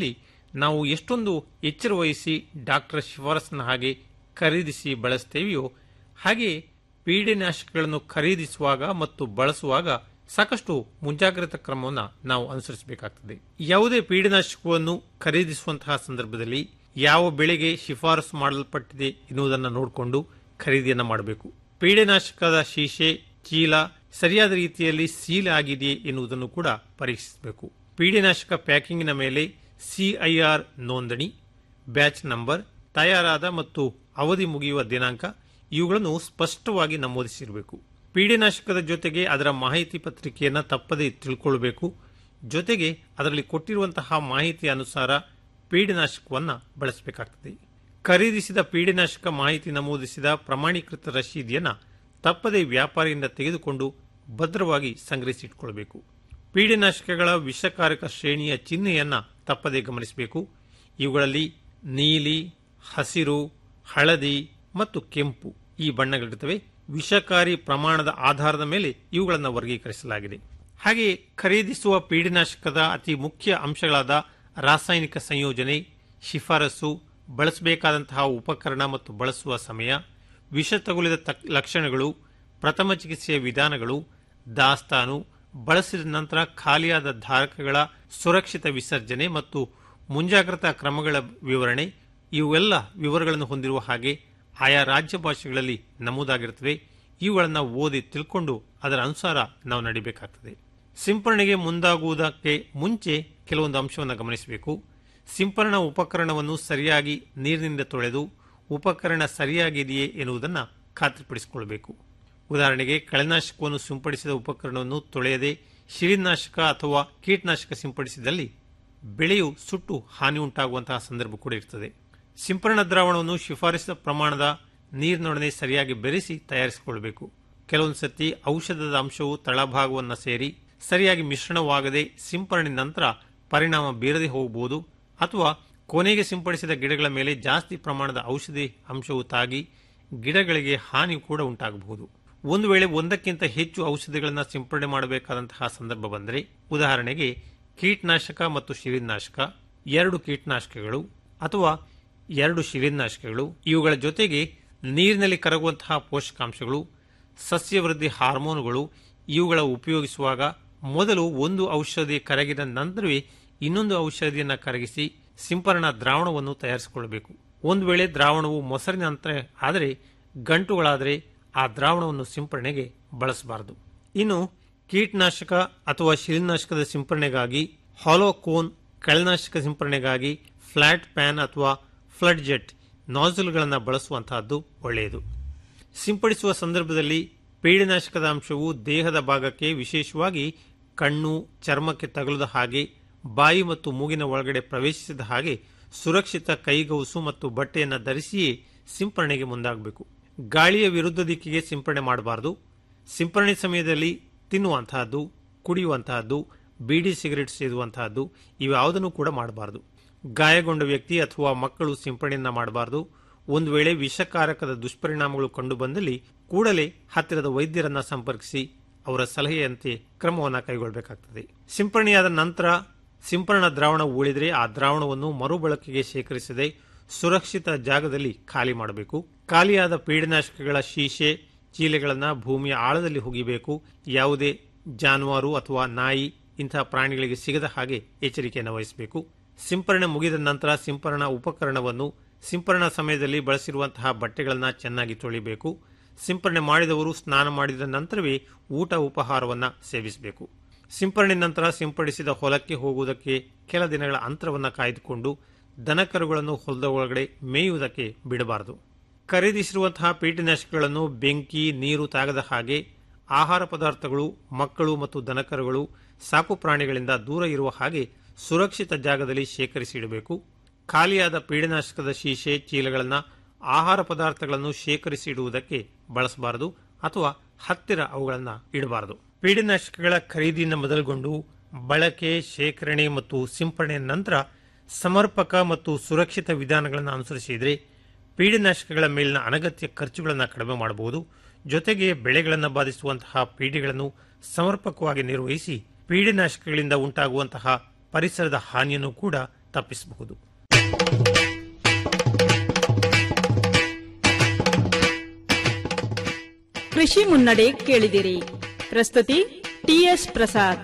ನಾವು ಎಷ್ಟೊಂದು ಎಚ್ಚರ ವಹಿಸಿ ಡಾಕ್ಟರ್ ಶಿಫಾರಸ್ನ ಹಾಗೆ ಖರೀದಿಸಿ ಬಳಸ್ತೇವೆಯೋ ಹಾಗೆ ಪೀಡೆನಾಶಕಗಳನ್ನು ಖರೀದಿಸುವಾಗ ಮತ್ತು ಬಳಸುವಾಗ ಸಾಕಷ್ಟು ಮುಂಜಾಗ್ರತಾ ಕ್ರಮವನ್ನು ನಾವು ಅನುಸರಿಸಬೇಕಾಗ್ತದೆ ಯಾವುದೇ ಪೀಡನಾಶಕವನ್ನು ಖರೀದಿಸುವಂತಹ ಸಂದರ್ಭದಲ್ಲಿ ಯಾವ ಬೆಳೆಗೆ ಶಿಫಾರಸು ಮಾಡಲ್ಪಟ್ಟಿದೆ ಎನ್ನುವುದನ್ನು ನೋಡಿಕೊಂಡು ಖರೀದಿಯನ್ನು ಮಾಡಬೇಕು ಪೀಡೆನಾಶಕದ ಶೀಶೆ ಚೀಲ ಸರಿಯಾದ ರೀತಿಯಲ್ಲಿ ಸೀಲ್ ಆಗಿದೆಯೇ ಎನ್ನುವುದನ್ನು ಕೂಡ ಪರೀಕ್ಷಿಸಬೇಕು ಪೀಡೆನಾಶಕ ಪ್ಯಾಕಿಂಗಿನ ಮೇಲೆ ಸಿಐಆರ್ ನೋಂದಣಿ ಬ್ಯಾಚ್ ನಂಬರ್ ತಯಾರಾದ ಮತ್ತು ಅವಧಿ ಮುಗಿಯುವ ದಿನಾಂಕ ಇವುಗಳನ್ನು ಸ್ಪಷ್ಟವಾಗಿ ನಮೂದಿಸಿರಬೇಕು ಪೀಡೆನಾಶಕದ ಜೊತೆಗೆ ಅದರ ಮಾಹಿತಿ ಪತ್ರಿಕೆಯನ್ನು ತಪ್ಪದೇ ತಿಳ್ಕೊಳ್ಬೇಕು ಜೊತೆಗೆ ಅದರಲ್ಲಿ ಕೊಟ್ಟಿರುವಂತಹ ಮಾಹಿತಿ ಅನುಸಾರ ಪೀಡೆನಾಶಕವನ್ನು ಬಳಸಬೇಕಾಗ್ತದೆ ಖರೀದಿಸಿದ ಪೀಡೆನಾಶಕ ಮಾಹಿತಿ ನಮೂದಿಸಿದ ಪ್ರಮಾಣೀಕೃತ ರಶೀದಿಯನ್ನು ತಪ್ಪದೇ ವ್ಯಾಪಾರಿಯಿಂದ ತೆಗೆದುಕೊಂಡು ಭದ್ರವಾಗಿ ಸಂಗ್ರಹಿಸಿಟ್ಕೊಳ್ಬೇಕು ಪೀಡೆನಾಶಕಗಳ ವಿಷಕಾರಕ ಶ್ರೇಣಿಯ ಚಿಹ್ನೆಯನ್ನ ತಪ್ಪದೇ ಗಮನಿಸಬೇಕು ಇವುಗಳಲ್ಲಿ ನೀಲಿ ಹಸಿರು ಹಳದಿ ಮತ್ತು ಕೆಂಪು ಈ ಬಣ್ಣಗಳಿರ್ತವೆ ವಿಷಕಾರಿ ಪ್ರಮಾಣದ ಆಧಾರದ ಮೇಲೆ ಇವುಗಳನ್ನು ವರ್ಗೀಕರಿಸಲಾಗಿದೆ ಹಾಗೆಯೇ ಖರೀದಿಸುವ ಪೀಡೆನಾಶಕದ ಅತಿ ಮುಖ್ಯ ಅಂಶಗಳಾದ ರಾಸಾಯನಿಕ ಸಂಯೋಜನೆ ಶಿಫಾರಸು ಬಳಸಬೇಕಾದಂತಹ ಉಪಕರಣ ಮತ್ತು ಬಳಸುವ ಸಮಯ ವಿಷ ತಗುಲಿದ ತಕ್- ಲಕ್ಷಣಗಳು ಪ್ರಥಮ ಚಿಕಿತ್ಸೆಯ ವಿಧಾನಗಳು ದಾಸ್ತಾನು ಬಳಸಿದ ನಂತರ ಖಾಲಿಯಾದ ಧಾರಕಗಳ ಸುರಕ್ಷಿತ ವಿಸರ್ಜನೆ ಮತ್ತು ಮುಂಜಾಗ್ರತಾ ಕ್ರಮಗಳ ವಿವರಣೆ ಇವೆಲ್ಲ ವಿವರಗಳನ್ನು ಹೊಂದಿರುವ ಹಾಗೆ ಆಯಾ ರಾಜ್ಯ ಭಾಷೆಗಳಲ್ಲಿ ನಮೂದಾಗಿರುತ್ತವೆ ಇವುಗಳನ್ನು ಓದಿ ತಿಳ್ಕೊಂಡು ಅದರ ಅನುಸಾರ ನಾವು ನಡಿಬೇಕಾಗ್ತದೆ ಸಿಂಪರಣೆಗೆ ಮುಂದಾಗುವುದಕ್ಕೆ ಮುಂಚೆ ಕೆಲವೊಂದು ಅಂಶವನ್ನು ಗಮನಿಸಬೇಕು ಸಿಂಪರಣಾ ಉಪಕರಣವನ್ನು ಸರಿಯಾಗಿ ನೀರಿನಿಂದ ತೊಳೆದು ಉಪಕರಣ ಸರಿಯಾಗಿದೆಯೇ ಎನ್ನುವುದನ್ನು ಖಾತ್ರಿಪಡಿಸಿಕೊಳ್ಳಬೇಕು ಉದಾಹರಣೆಗೆ ಕಳೆನಾಶಕವನ್ನು ಸಿಂಪಡಿಸಿದ ಉಪಕರಣವನ್ನು ತೊಳೆಯದೆ ಶಿಲೀನಾಶಕ ಅಥವಾ ಕೀಟನಾಶಕ ಸಿಂಪಡಿಸಿದಲ್ಲಿ ಬೆಳೆಯು ಸುಟ್ಟು ಹಾನಿ ಉಂಟಾಗುವಂತಹ ಸಂದರ್ಭ ಕೂಡ ಇರ್ತದೆ ಸಿಂಪರಣಾ ದ್ರಾವಣವನ್ನು ಶಿಫಾರಸಿದ ಪ್ರಮಾಣದ ನೀರಿನೊಡನೆ ಸರಿಯಾಗಿ ಬೆರೆಸಿ ತಯಾರಿಸಿಕೊಳ್ಳಬೇಕು ಕೆಲವೊಂದು ಸತಿ ಔಷಧದ ಅಂಶವು ತಳಭಾಗವನ್ನು ಸೇರಿ ಸರಿಯಾಗಿ ಮಿಶ್ರಣವಾಗದೆ ಸಿಂಪರಣೆ ನಂತರ ಪರಿಣಾಮ ಬೀರದೆ ಹೋಗಬಹುದು ಅಥವಾ ಕೊನೆಗೆ ಸಿಂಪಡಿಸಿದ ಗಿಡಗಳ ಮೇಲೆ ಜಾಸ್ತಿ ಪ್ರಮಾಣದ ಔಷಧಿ ಅಂಶವು ತಾಗಿ ಗಿಡಗಳಿಗೆ ಹಾನಿ ಕೂಡ ಉಂಟಾಗಬಹುದು ಒಂದು ವೇಳೆ ಒಂದಕ್ಕಿಂತ ಹೆಚ್ಚು ಔಷಧಿಗಳನ್ನು ಸಿಂಪಡಣೆ ಮಾಡಬೇಕಾದಂತಹ ಸಂದರ್ಭ ಬಂದರೆ ಉದಾಹರಣೆಗೆ ಕೀಟನಾಶಕ ಮತ್ತು ಶಿಲೀನಾಶಕ ಎರಡು ಕೀಟನಾಶಕಗಳು ಅಥವಾ ಎರಡು ಶಿಲೀನಾಶಕಗಳು ಇವುಗಳ ಜೊತೆಗೆ ನೀರಿನಲ್ಲಿ ಕರಗುವಂತಹ ಪೋಷಕಾಂಶಗಳು ಸಸ್ಯವೃದ್ಧಿ ಹಾರ್ಮೋನುಗಳು ಇವುಗಳ ಉಪಯೋಗಿಸುವಾಗ ಮೊದಲು ಒಂದು ಔಷಧಿ ಕರಗಿದ ನಂತರವೇ ಇನ್ನೊಂದು ಔಷಧಿಯನ್ನು ಕರಗಿಸಿ ಸಿಂಪರಣಾ ದ್ರಾವಣವನ್ನು ತಯಾರಿಸಿಕೊಳ್ಳಬೇಕು ಒಂದು ವೇಳೆ ದ್ರಾವಣವು ಮೊಸರಿನಂತೆ ಆದರೆ ಗಂಟುಗಳಾದರೆ ಆ ದ್ರಾವಣವನ್ನು ಸಿಂಪರಣೆಗೆ ಬಳಸಬಾರದು ಇನ್ನು ಕೀಟನಾಶಕ ಅಥವಾ ಶಿಲೀನಾಶಕದ ಸಿಂಪರಣೆಗಾಗಿ ಹಾಲೋಕೋನ್ ಕಳೆನಾಶಕ ಸಿಂಪರಣೆಗಾಗಿ ಫ್ಲಾಟ್ ಪ್ಯಾನ್ ಅಥವಾ ಫ್ಲಡ್ ಜೆಟ್ ನಾಜಲ್ಗಳನ್ನು ಬಳಸುವಂತಹದ್ದು ಒಳ್ಳೆಯದು ಸಿಂಪಡಿಸುವ ಸಂದರ್ಭದಲ್ಲಿ ಪೀಡನಾಶಕದ ಅಂಶವು ದೇಹದ ಭಾಗಕ್ಕೆ ವಿಶೇಷವಾಗಿ ಕಣ್ಣು ಚರ್ಮಕ್ಕೆ ತಗುಲದ ಹಾಗೆ ಬಾಯಿ ಮತ್ತು ಮೂಗಿನ ಒಳಗಡೆ ಪ್ರವೇಶಿಸಿದ ಹಾಗೆ ಸುರಕ್ಷಿತ ಕೈಗೌಸು ಮತ್ತು ಬಟ್ಟೆಯನ್ನು ಧರಿಸಿಯೇ ಸಿಂಪರಣೆಗೆ ಮುಂದಾಗಬೇಕು ಗಾಳಿಯ ವಿರುದ್ಧ ದಿಕ್ಕಿಗೆ ಸಿಂಪರಣೆ ಮಾಡಬಾರದು ಸಿಂಪರಣೆ ಸಮಯದಲ್ಲಿ ತಿನ್ನುವಂತಹದ್ದು ಕುಡಿಯುವಂತಹದ್ದು ಬೀಡಿ ಸಿಗರೆಟ್ ಸೇದುವಂತಹದ್ದು ಇವ್ಯಾವುದನ್ನು ಕೂಡ ಮಾಡಬಾರದು ಗಾಯಗೊಂಡ ವ್ಯಕ್ತಿ ಅಥವಾ ಮಕ್ಕಳು ಸಿಂಪರಣೆಯನ್ನ ಮಾಡಬಾರದು ಒಂದು ವೇಳೆ ವಿಷಕಾರಕದ ದುಷ್ಪರಿಣಾಮಗಳು ಕಂಡುಬಂದಲ್ಲಿ ಕೂಡಲೇ ಹತ್ತಿರದ ವೈದ್ಯರನ್ನ ಸಂಪರ್ಕಿಸಿ ಅವರ ಸಲಹೆಯಂತೆ ಕ್ರಮವನ್ನು ಕೈಗೊಳ್ಳಬೇಕಾಗ್ತದೆ ಸಿಂಪರಣೆಯಾದ ನಂತರ ಸಿಂಪರಣಾ ದ್ರಾವಣ ಉಳಿದರೆ ಆ ದ್ರಾವಣವನ್ನು ಮರುಬಳಕೆಗೆ ಶೇಖರಿಸದೆ ಸುರಕ್ಷಿತ ಜಾಗದಲ್ಲಿ ಖಾಲಿ ಮಾಡಬೇಕು ಖಾಲಿಯಾದ ಪೀಡನಾಶಕಗಳ ಶೀಶೆ ಚೀಲೆಗಳನ್ನು ಭೂಮಿಯ ಆಳದಲ್ಲಿ ಹುಗಿಬೇಕು ಯಾವುದೇ ಜಾನುವಾರು ಅಥವಾ ನಾಯಿ ಇಂತಹ ಪ್ರಾಣಿಗಳಿಗೆ ಸಿಗದ ಹಾಗೆ ಎಚ್ಚರಿಕೆಯನ್ನು ವಹಿಸಬೇಕು ಸಿಂಪರಣೆ ಮುಗಿದ ನಂತರ ಸಿಂಪರಣಾ ಉಪಕರಣವನ್ನು ಸಿಂಪರಣಾ ಸಮಯದಲ್ಲಿ ಬಳಸಿರುವಂತಹ ಬಟ್ಟೆಗಳನ್ನು ಚೆನ್ನಾಗಿ ತೊಳಿಬೇಕು ಸಿಂಪರಣೆ ಮಾಡಿದವರು ಸ್ನಾನ ಮಾಡಿದ ನಂತರವೇ ಊಟ ಉಪಹಾರವನ್ನು ಸೇವಿಸಬೇಕು ಸಿಂಪರಣೆ ನಂತರ ಸಿಂಪಡಿಸಿದ ಹೊಲಕ್ಕೆ ಹೋಗುವುದಕ್ಕೆ ಕೆಲ ದಿನಗಳ ಅಂತರವನ್ನು ಕಾಯ್ದುಕೊಂಡು ದನಕರುಗಳನ್ನು ಹೊಲದ ಒಳಗಡೆ ಮೇಯುವುದಕ್ಕೆ ಬಿಡಬಾರದು ಖರೀದಿಸಿರುವಂತಹ ಕೀಟನಾಶಕಗಳನ್ನು ಬೆಂಕಿ ನೀರು ತಾಗದ ಹಾಗೆ ಆಹಾರ ಪದಾರ್ಥಗಳು ಮಕ್ಕಳು ಮತ್ತು ದನಕರುಗಳು ಸಾಕು ಪ್ರಾಣಿಗಳಿಂದ ದೂರ ಇರುವ ಹಾಗೆ ಸುರಕ್ಷಿತ ಜಾಗದಲ್ಲಿ ಶೇಖರಿಸಿ ಇಡಬೇಕು ಖಾಲಿಯಾದ ಪೀಡನಾಶಕದ ಶೀಶೆ ಚೀಲಗಳನ್ನು ಆಹಾರ ಪದಾರ್ಥಗಳನ್ನು ಶೇಖರಿಸಿ ಇಡುವುದಕ್ಕೆ ಬಳಸಬಾರದು ಅಥವಾ ಹತ್ತಿರ ಅವುಗಳನ್ನು ಇಡಬಾರದು ಪೀಡನಾಶಕಗಳ ಖರೀದಿಯಿಂದ ಮೊದಲುಗೊಂಡು ಬಳಕೆ ಶೇಖರಣೆ ಮತ್ತು ಸಿಂಪರಣೆ ನಂತರ ಸಮರ್ಪಕ ಮತ್ತು ಸುರಕ್ಷಿತ ವಿಧಾನಗಳನ್ನು ಅನುಸರಿಸಿದರೆ ಪೀಡನಾಶಕಗಳ ಮೇಲಿನ ಅನಗತ್ಯ ಖರ್ಚುಗಳನ್ನು ಕಡಿಮೆ ಮಾಡಬಹುದು ಜೊತೆಗೆ ಬೆಳೆಗಳನ್ನು ಬಾಧಿಸುವಂತಹ ಪೀಡೆಗಳನ್ನು ಸಮರ್ಪಕವಾಗಿ ನಿರ್ವಹಿಸಿ ಪೀಡನಾಶಕಗಳಿಂದ ಉಂಟಾಗುವಂತಹ ಪರಿಸರದ ಹಾನಿಯನ್ನು ಕೂಡ ತಪ್ಪಿಸಬಹುದು ಕೃಷಿ ಮುನ್ನಡೆ ಕೇಳಿದಿರಿ ಪ್ರಸ್ತುತಿ ಟಿಎಸ್ ಪ್ರಸಾದ್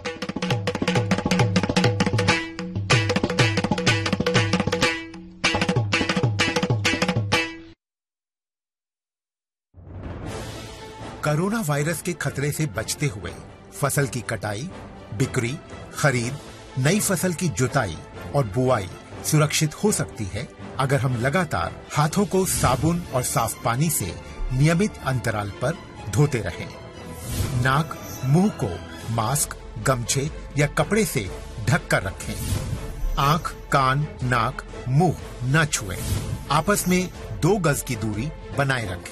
कोरोना वायरस के खतरे से बचते हुए फसल की कटाई बिक्री खरीद नई फसल की जुताई और बुआई सुरक्षित हो सकती है अगर हम लगातार हाथों को साबुन और साफ पानी से नियमित अंतराल पर धोते रहें। नाक मुंह को मास्क गमछे या कपड़े से ढक कर रखें आंख कान नाक मुंह न छुएं। आपस में दो गज की दूरी बनाए रखें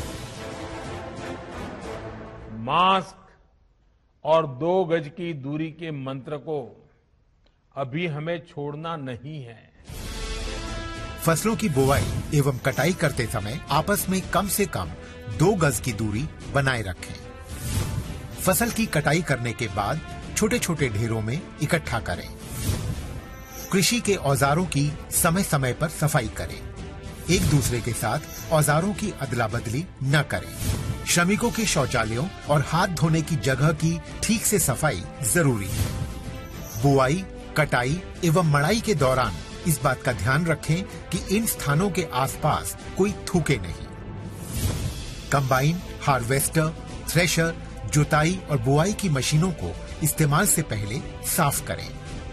मास्क और दो गज की दूरी के मंत्र को अभी हमें छोड़ना नहीं है फसलों की बुवाई एवं कटाई करते समय आपस में कम से कम दो गज की दूरी बनाए रखें फसल की कटाई करने के बाद छोटे छोटे ढेरों में इकट्ठा करें कृषि के औजारों की समय समय पर सफाई करें एक दूसरे के साथ औजारों की अदला बदली न करें श्रमिकों के शौचालयों और हाथ धोने की जगह की ठीक से सफाई जरूरी है बुआई कटाई एवं मड़ाई के दौरान इस बात का ध्यान रखें कि इन स्थानों के आसपास कोई थूके नहीं कंबाइन हार्वेस्टर थ्रेशर जुताई और बुआई की मशीनों को इस्तेमाल से पहले साफ करें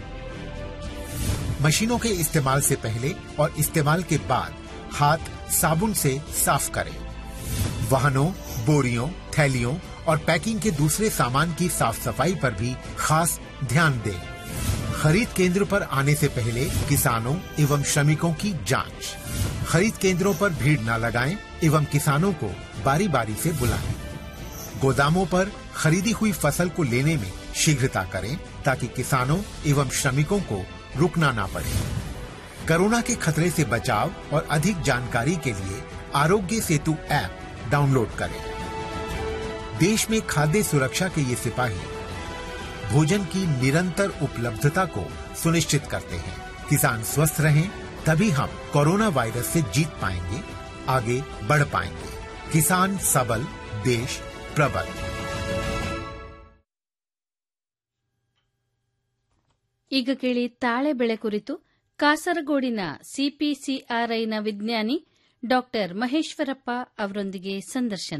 मशीनों के इस्तेमाल से पहले और इस्तेमाल के बाद हाथ साबुन से साफ करें वाहनों बोरियों थैलियों और पैकिंग के दूसरे सामान की साफ सफाई पर भी खास ध्यान दें खरीद केंद्र पर आने से पहले किसानों एवं श्रमिकों की जांच खरीद केंद्रों पर भीड़ न लगाएं एवं किसानों को बारी बारी से बुलाएं गोदामों पर खरीदी हुई फसल को लेने में शीघ्रता करें ताकि किसानों एवं श्रमिकों को रुकना ना पड़े कोरोना के खतरे से बचाव और अधिक जानकारी के लिए आरोग्य सेतु ऐप डाउनलोड करें देश में खाद्य सुरक्षा के ये सिपाही भोजन की निरंतर उपलब्धता को सुनिश्चित करते हैं किसान स्वस्थ रहें तभी हम कोरोना वायरस से जीत पाएंगे आगे बढ़ पाएंगे किसान सबल देश प्रबल ಈಗ ಕೇಳಿ ತಾಳೆ ಬೆಳೆ ಕುರಿತು ಕಾಸರಗೋಡಿನ ಸಿಪಿಸಿಆರ್ಐನ ವಿಜ್ಞಾನಿ ಡಾಕ್ಟರ್ ಮಹೇಶ್ವರಪ್ಪ ಅವರೊಂದಿಗೆ ಸಂದರ್ಶನ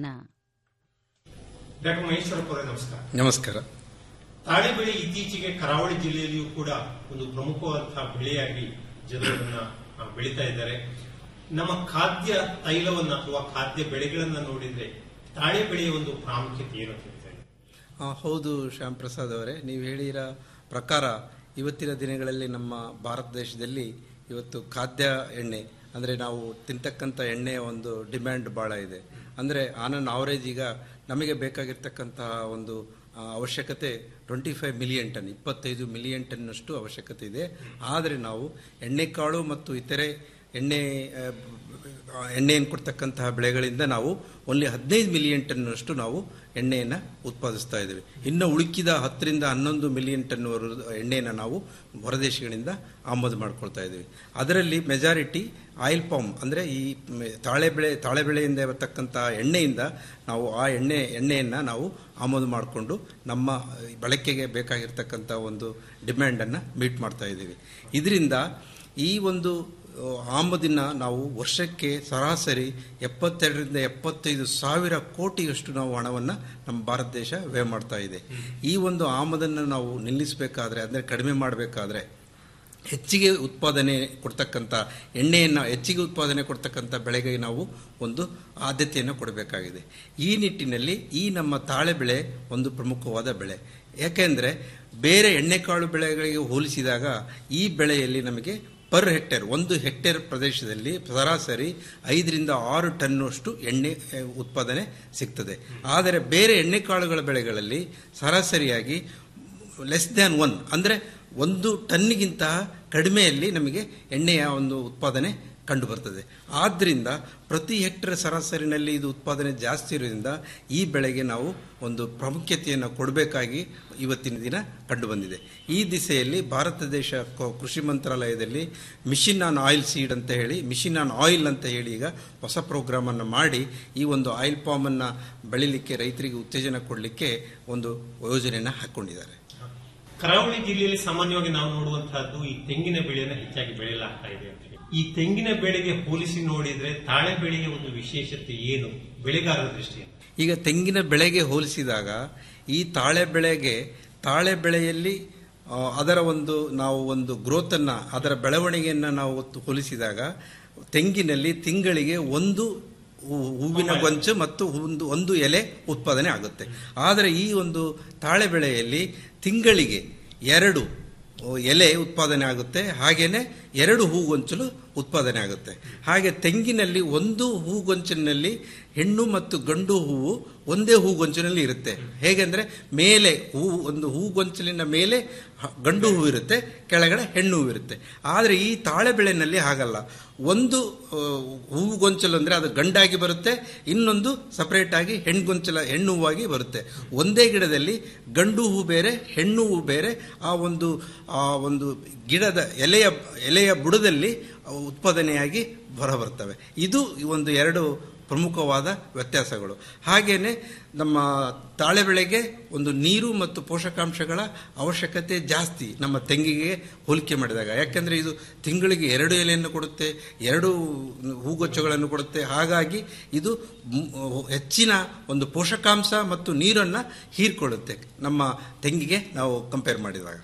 ಡಾಕ್ಟರ್ ಮಹೇಶ್ವರಪ್ಪ ಅವರೇ ನಮಸ್ಕಾರ ನಮಸ್ಕಾರ ತಾಳೆ ಬೆಳೆ ಇತ್ತೀಚೆಗೆ ಕರಾವಳಿ ಜಿಲ್ಲೆಯಲ್ಲಿಯೂ ಕೂಡ ಒಂದು ಪ್ರಮುಖವಾದಂತಹ ಬೆಳೆಯಾಗಿ ಜನರನ್ನ ಆ, ಬೆಳೀತಾ ಇದ್ದಾರೆ ನಮ್ಮ ಖಾದ್ಯ ತೈಲವನ್ನ ಅಥವಾ ಖಾದ್ಯ ಬೆಳೆಗಳನ್ನ ನೋಡಿದ್ರೆ ತಾಳೆ ಬೆಳೆಯ ಒಂದು ಪ್ರಾಮುಖ್ಯತೆ ಏನು ಅಂತ ಹೇಳ್ತಾರೆ ಆ, ಹೌದು ಶ್ಯಾಮ್ ಪ್ರಸಾದ್ ಅವರೇ ನೀವು ಹೇಳಿರ ಪ್ರಕಾರ ಇವತ್ತಿನ ದಿನಗಳಲ್ಲಿ ನಮ್ಮ ಭಾರತ ದೇಶದಲ್ಲಿ ಇವತ್ತು ಖಾದ್ಯ ಎಣ್ಣೆ ಅಂದರೆ ನಾವು ತಿಂತಕ್ಕಂಥ ಎಣ್ಣೆಯ ಒಂದು ಡಿಮ್ಯಾಂಡ್ ಭಾಳ ಇದೆ ಅಂದರೆ ಆನ್ ಅನ್ ಆವರೇಜ್ ಈಗ ನಮಗೆ ಬೇಕಾಗಿರ್ತಕ್ಕಂತಹ ಒಂದು ಆ, ಅವಶ್ಯಕತೆ ಟ್ವೆಂಟಿ ಫೈವ್ ಮಿಲಿಯನ್ ಟನ್ ಇಪ್ಪತ್ತೈದು ಮಿಲಿಯನ್ ಟನ್ನಷ್ಟು ಅವಶ್ಯಕತೆ ಇದೆ ಆದರೆ ನಾವು ಎಣ್ಣೆಕಾಳು ಮತ್ತು ಇತರೆ ಎಣ್ಣೆ ಆ, ಆ, ಎಣ್ಣೆಯನ್ನು ಕೊಡ್ತಕ್ಕಂತಹ ಬೆಳೆಗಳಿಂದ ನಾವು ಓನ್ಲಿ ಹದಿನೈದು ಮಿಲಿಯನ್ ಟನ್ನಷ್ಟು ನಾವು ಎಣ್ಣೆಯನ್ನು ಉತ್ಪಾದಿಸ್ತಾ ಇದ್ದೇವೆ ಇನ್ನು ಉಳುಕಿದ ಹತ್ತರಿಂದ ಹನ್ನೊಂದು ಮಿಲಿಯನ್ ಟನ್ ಎಣ್ಣೆಯನ್ನು ನಾವು ಹೊರದೇಶಗಳಿಂದ ಆಮದು ಮಾಡ್ಕೊಳ್ತಾ ಇದ್ದೀವಿ ಅದರಲ್ಲಿ ಮೆಜಾರಿಟಿ ಆಯಿಲ್ ಪಾಮ್ ಅಂದರೆ ಈ ಮ್- ತಾಳೆ ಬೆಳೆ ತಾಳೆ ಬೆಳೆಯಿಂದ ಬರ್ತಕ್ಕಂಥ ಎಣ್ಣೆಯಿಂದ ನಾವು ಆ ಎಣ್ಣೆ ಎಣ್ಣೆಯನ್ನು ನಾವು ಆಮದು ಮಾಡಿಕೊಂಡು ನಮ್ಮ ಬಳಕೆಗೆ ಬೇಕಾಗಿರ್ತಕ್ಕಂಥ ಒಂದು ಡಿಮ್ಯಾಂಡನ್ನು ಮೀಟ್ ಮಾಡ್ತಾ ಇದ್ದೀವಿ ಇದರಿಂದ ಈ ಒಂದು ಆ, ಆಮದಿನ ನಾವು ವರ್ಷಕ್ಕೆ ಸರಾಸರಿ ಎಪ್ಪತ್ತೆರಡರಿಂದ ಎಪ್ಪತ್ತೈದು ಸಾವಿರ ಕೋಟಿಯಷ್ಟು ನಾವು ಹಣವನ್ನು ನಮ್ಮ ಭಾರತ ದೇಶ ವ್ಯಯ ಮಾಡ್ತಾ ಇದೆ ಈ ಒಂದು ಆಮದನ್ನು ನಾವು ನಿಲ್ಲಿಸಬೇಕಾದ್ರೆ ಅಂದರೆ ಕಡಿಮೆ ಮಾಡಬೇಕಾದ್ರೆ ಹೆಚ್ಚಿಗೆ ಉತ್ಪಾದನೆ ಕೊಡ್ತಕ್ಕಂಥ ಎಣ್ಣೆಯನ್ನು ಹೆಚ್ಚಿಗೆ ಉತ್ಪಾದನೆ ಕೊಡ್ತಕ್ಕಂಥ ಬೆಳೆಗೆ ನಾವು ಒಂದು ಆದ್ಯತೆಯನ್ನು ಕೊಡಬೇಕಾಗಿದೆ ಈ ನಿಟ್ಟಿನಲ್ಲಿ ಈ ನಮ್ಮ ತಾಳೆ ಬೆಳೆ ಒಂದು ಪ್ರಮುಖವಾದ ಬೆಳೆ ಯಾಕೆಂದರೆ ಬೇರೆ ಎಣ್ಣೆಕಾಳು ಬೆಳೆಗಳಿಗೆ ಹೋಲಿಸಿದಾಗ ಈ ಬೆಳೆಯಲ್ಲಿ ನಮಗೆ ಪರ್ ಹೆಕ್ಟೇರ್ ಒಂದು ಹೆಕ್ಟೇರ್ ಪ್ರದೇಶದಲ್ಲಿ ಸರಾಸರಿ ಐದರಿಂದ ಆರು ಟನ್ನಷ್ಟು ಎಣ್ಣೆ ಆ, ಉತ್ಪಾದನೆ ಸಿಗ್ತದೆ ಆದರೆ ಬೇರೆ ಎಣ್ಣೆಕಾಳುಗಳ ಬೆಳೆಗಳಲ್ಲಿ ಸರಾಸರಿಯಾಗಿ ಲೆಸ್ ದ್ಯಾನ್ ಒನ್ ಅಂದರೆ ಒಂದು ಟನ್ನಿಗಿಂತ ಕಡಿಮೆಯಲ್ಲಿ ನಮಗೆ ಎಣ್ಣೆಯ ಒಂದು ಉತ್ಪಾದನೆ ಕಂಡುಬರ್ತದೆ ಆದ್ದರಿಂದ ಪ್ರತಿ ಹೆಕ್ಟರ್ ಸರಾಸರಿನಲ್ಲಿ ಇದು ಉತ್ಪಾದನೆ ಜಾಸ್ತಿ ಇರೋದ್ರಿಂದ ಈ ಬೆಳೆಗೆ ನಾವು ಒಂದು ಪ್ರಾಮುಖ್ಯತೆಯನ್ನು ಕೊಡಬೇಕಾಗಿ ಇವತ್ತಿನ ದಿನ ಕಂಡುಬಂದಿದೆ ಈ ದಿಸೆಯಲ್ಲಿ ಭಾರತ ದೇಶ ಕ- ಕೃಷಿ ಮಂತ್ರಾಲಯದಲ್ಲಿ ಮಿಷಿನ್ ಆನ್ ಆಯಿಲ್ ಸೀಡ್ ಅಂತ ಹೇಳಿ ಮಿಷಿನ್ ಆನ್ ಆಯಿಲ್ ಅಂತ ಹೇಳಿ ಈಗ ಹೊಸ ಪ್ರೋಗ್ರಾಮ್ ಅನ್ನು ಮಾಡಿ ಈ ಒಂದು ಆಯಿಲ್ ಪಾಮ್ ಅನ್ನ ಬೆಳಿಲಿಕ್ಕೆ ರೈತರಿಗೆ ಉತ್ತೇಜನ ಕೊಡಲಿಕ್ಕೆ ಒಂದು ಯೋಜನೆಯನ್ನು ಹಾಕೊಂಡಿದ್ದಾರೆ ಕರಾವಳಿ ಜಿಲ್ಲೆಯಲ್ಲಿ ಸಾಮಾನ್ಯವಾಗಿ ನಾವು ನೋಡುವಂತಹದ್ದು ಈ ತೆಂಗಿನ ಬೆಳೆಯನ್ನು ಹೆಚ್ಚಾಗಿ ಬೆಳೆಯಲಾಗ್ತಾ ಇದೆ ಅಂತ ಹೇಳಿ. ಈ ತೆಂಗಿನ ಬೆಳೆಗೆ ಹೋಲಿಸಿ ನೋಡಿದ್ರೆ ತಾಳೆ ಬೆಳೆಗೆ ಒಂದು ವಿಶೇಷತೆ ಏನು ಬೆಳೆಗಾರರ ದೃಷ್ಟಿಯಿಂದ ಈಗ ತೆಂಗಿನ ಬೆಳೆಗೆ ಹೋಲಿಸಿದಾಗ ಈ ತಾಳೆ ಬೆಳೆಗೆ ತಾಳೆ ಬೆಳೆಯಲ್ಲಿ ಆ, ಅದರ ಒಂದು ನಾವು ಒಂದು ಗ್ರೋತನ್ನು ಅದರ ಬೆಳವಣಿಗೆಯನ್ನು ನಾವು ಒತ್ತು ಹೋಲಿಸಿದಾಗ ತೆಂಗಿನಲ್ಲಿ ತಿಂಗಳಿಗೆ ಒಂದು ಹೂ- ಹೂವಿನ ಗೊಂಚು ಮತ್ತು ಒಂದು ಒಂದು ಎಲೆ ಉತ್ಪಾದನೆ ಆಗುತ್ತೆ ಆದರೆ ಈ ಒಂದು ತಾಳೆ ಬೆಳೆಯಲ್ಲಿ ತಿಂಗಳಿಗೆ ಎರಡು ಎಲೆ ಉತ್ಪಾದನೆ ಆಗುತ್ತೆ ಹಾಗೇನೆ ಎರಡು ಹೂಗೊಂಚಲು ಉತ್ಪಾದನೆ ಆಗುತ್ತೆ ಹಾಗೆ ತೆಂಗಿನಲ್ಲಿ ಒಂದು ಹೂಗೊಂಚಿನಲ್ಲಿ ಹೆಣ್ಣು ಮತ್ತು ಗಂಡು ಹೂವು ಒಂದೇ ಹೂಗೊಂಚಿನಲ್ಲಿ ಇರುತ್ತೆ ಹೇಗೆಂದ್ರೆ ಮೇಲೆ ಹೂ ಒಂದು ಹೂಗೊಂಚಲಿನ ಮೇಲೆ ಹ- ಗಂಡು ಹೂವು ಇರುತ್ತೆ ಕೆಳಗಡೆ ಹೆಣ್ಣು ಹೂವು ಇರುತ್ತೆ ಆದರೆ ಈ ತಾಳೆ ಬೆಳೆನಲ್ಲಿ ಹಾಗಲ್ಲ ಒಂದು ಆ, ಹೂಗೊಂಚಲು ಅಂದ್ರೆ ಅದು ಗಂಡಾಗಿ ಬರುತ್ತೆ ಇನ್ನೊಂದು ಸಪರೇಟ್ ಆಗಿ ಹೆಣ್ಗೊಂಚಲ ಹೆಣ್ಣು ಹೂವಾಗಿ ಬರುತ್ತೆ ಒಂದೇ ಗಿಡದಲ್ಲಿ ಗಂಡು ಹೂ ಬೇರೆ ಹೆಣ್ಣು ಹೂ ಬೇರೆ ಆ ಒಂದು ಆ ಒಂದು ಗಿಡದ ಎಲೆಯ ಎಲೆಯ ಬುಡದಲ್ಲಿ ಅವು ಉತ್ಪಾದನೆಯಾಗಿ ಹೊರಬರ್ತವೆ ಇದು ಈ ಒಂದು ಎರಡು ಪ್ರಮುಖವಾದ ವ್ಯತ್ಯಾಸಗಳು ಹಾಗೇನೆ ನಮ್ಮ ತಾಳೆ ಬೆಳೆಗೆ ಒಂದು ನೀರು ಮತ್ತು ಪೋಷಕಾಂಶಗಳ ಅವಶ್ಯಕತೆ ಜಾಸ್ತಿ ನಮ್ಮ ತೆಂಗಿಗೆ ಹೋಲಿಕೆ ಮಾಡಿದಾಗ ಯಾಕೆಂದ್ರೆ ಇದು ತಿಂಗಳಿಗೆ ಎರಡು ಎಲೆಯನ್ನು ಕೊಡುತ್ತೆ ಎರಡು ಹೂಗೊಚ್ಚಗಳನ್ನು ಕೊಡುತ್ತೆ ಹಾಗಾಗಿ ಇದು ಮ್- ಹೆಚ್ಚಿನ ಒಂದು ಪೋಷಕಾಂಶ ಮತ್ತು ನೀರನ್ನು ಹೀರ್ಕೊಳ್ಳುತ್ತೆ ನಮ್ಮ ತೆಂಗಿಗೆ ನಾವು ಕಂಪೇರ್ ಮಾಡಿದಾಗ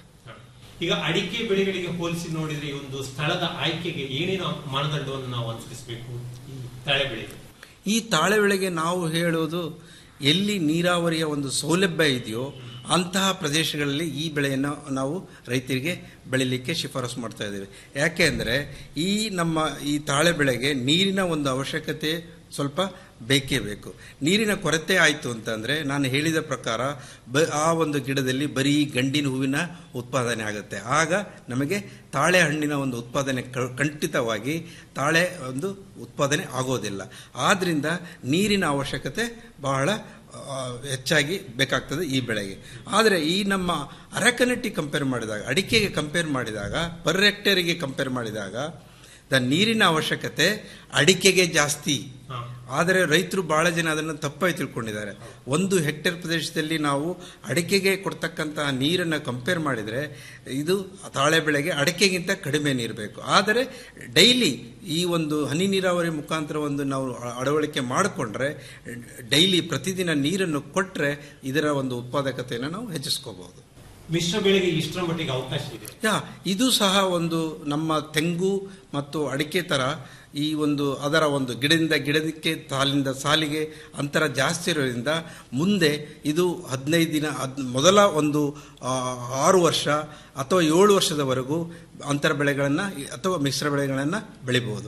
ಈಗ ಅಡಿಕೆ ಬೆಳೆಗಳಿಗೆ ಹೋಲಿಸಿ ನೋಡಿದ್ರೆ ಈ ಒಂದು ಸ್ಥಳದ ಆಯ್ಕೆಗೆ ಏನೇನು ಮಾನದಂಡವನ್ನು ನಾವು ಅನುಸರಿಸಬೇಕು ಈ ತಾಳೆ ಬೆಳೆಗೆ ಈ ತಾಳೆ ಬೆಳೆಗೆ ನಾವು ಹೇಳೋದು ಎಲ್ಲಿ ನೀರಾವರಿಯ ಒಂದು ಸೌಲಭ್ಯ ಇದೆಯೋ ಅಂತಹ ಪ್ರದೇಶಗಳಲ್ಲಿ ಈ ಬೆಳೆಯನ್ನು ನಾವು ರೈತರಿಗೆ ಬೆಳಿಲಿಕ್ಕೆ ಶಿಫಾರಸು ಮಾಡ್ತಾ ಇದ್ದೇವೆ ಯಾಕೆ ಅಂದರೆ ಈ ನಮ್ಮ ಈ ತಾಳೆ ಬೆಳೆಗೆ ನೀರಿನ ಒಂದು ಅವಶ್ಯಕತೆ ಸ್ವಲ್ಪ ಬೇಕೇ ಬೇಕು ನೀರಿನ ಕೊರತೆ ಆಯಿತು ಅಂತಂದರೆ ನಾನು ಹೇಳಿದ ಪ್ರಕಾರ ಬ ಆ ಒಂದು ಗಿಡದಲ್ಲಿ ಬರೀ ಗಂಡಿನ ಹೂವಿನ ಉತ್ಪಾದನೆ ಆಗುತ್ತೆ ಆಗ ನಮಗೆ ತಾಳೆ ಹಣ್ಣಿನ ಒಂದು ಉತ್ಪಾದನೆ ಕ- ಖಂಡಿತವಾಗಿ ತಾಳೆ ಒಂದು ಉತ್ಪಾದನೆ ಆಗೋದಿಲ್ಲ ಆದ್ದರಿಂದ ನೀರಿನ ಅವಶ್ಯಕತೆ ಬಹಳ ಆ, ಹೆಚ್ಚಾಗಿ ಬೇಕಾಗ್ತದೆ ಈ ಬೆಳೆಗೆ ಆದರೆ ಈ ನಮ್ಮ ಅರಕನಟ್ಟಿ ಕಂಪೇರ್ ಮಾಡಿದಾಗ ಅಡಿಕೆಗೆ ಕಂಪೇರ್ ಮಾಡಿದಾಗ ಪರ್ ಹೆಕ್ಟೇರಿಗೆ ಕಂಪೇರ್ ಮಾಡಿದಾಗ ದ ನೀರಿನ ಅವಶ್ಯಕತೆ ಅಡಿಕೆಗೆ ಜಾಸ್ತಿ ಆದರೆ ರೈತರು ಬಹಳ ಜನ ಅದನ್ನು ತಪ್ಪಾಗಿ ತಿಳ್ಕೊಂಡಿದ್ದಾರೆ ಒಂದು ಹೆಕ್ಟೇರ್ ಪ್ರದೇಶದಲ್ಲಿ ನಾವು ಅಡಿಕೆಗೆ ಕೊಡ್ತಕ್ಕಂತಹ ನೀರನ್ನು ಕಂಪೇರ್ ಮಾಡಿದರೆ ಇದು ತಾಳೆ ಬೆಳೆಗೆ ಅಡಿಕೆಗಿಂತ ಕಡಿಮೆ ನೀರು ಬೇಕು ಆದರೆ ಡೈಲಿ ಈ ಒಂದು ಹನಿ ನೀರಾವರಿ ಮುಖಾಂತರ ಒಂದು ನಾವು ಅ- ಅಳವಡಿಕೆ ಮಾಡಿಕೊಂಡ್ರೆ ಡೈಲಿ ಪ್ರತಿದಿನ ನೀರನ್ನು ಕೊಟ್ಟರೆ ಇದರ ಒಂದು ಉತ್ಪಾದಕತೆಯನ್ನು ನಾವು ಹೆಚ್ಚಿಸ್ಕೋಬಹುದು ಮಿಶ್ರ ಬೆಳೆಗೆ ಇಷ್ಟರ ಮಟ್ಟಿಗೆ ಅವಕಾಶ ಇದೆ ಯಾ ಇದು ಸಹ ಒಂದು ನಮ್ಮ ತೆಂಗು ಮತ್ತು ಅಡಿಕೆ ತರ ಈ ಒಂದು ಅದರ ಒಂದು ಗಿಡದಿಂದ ಗಿಡದಕ್ಕೆ ಸಾಲಿಂದ ಸಾಲಿಗೆ ಅಂತರ ಜಾಸ್ತಿ ಇರೋದ್ರಿಂದ ಮುಂದೆ ಇದು ಹದಿನೈದು ದಿನ ಹದ್ ಮೊದಲ ಒಂದು ಆ, ಆರು ವರ್ಷ ಅಥವಾ ಏಳು ವರ್ಷದವರೆಗೂ ಅಂತರ ಬೆಳೆಗಳನ್ನು ಅಥವಾ ಮಿಶ್ರ ಬೆಳೆಗಳನ್ನು ಬೆಳಿಬಹುದು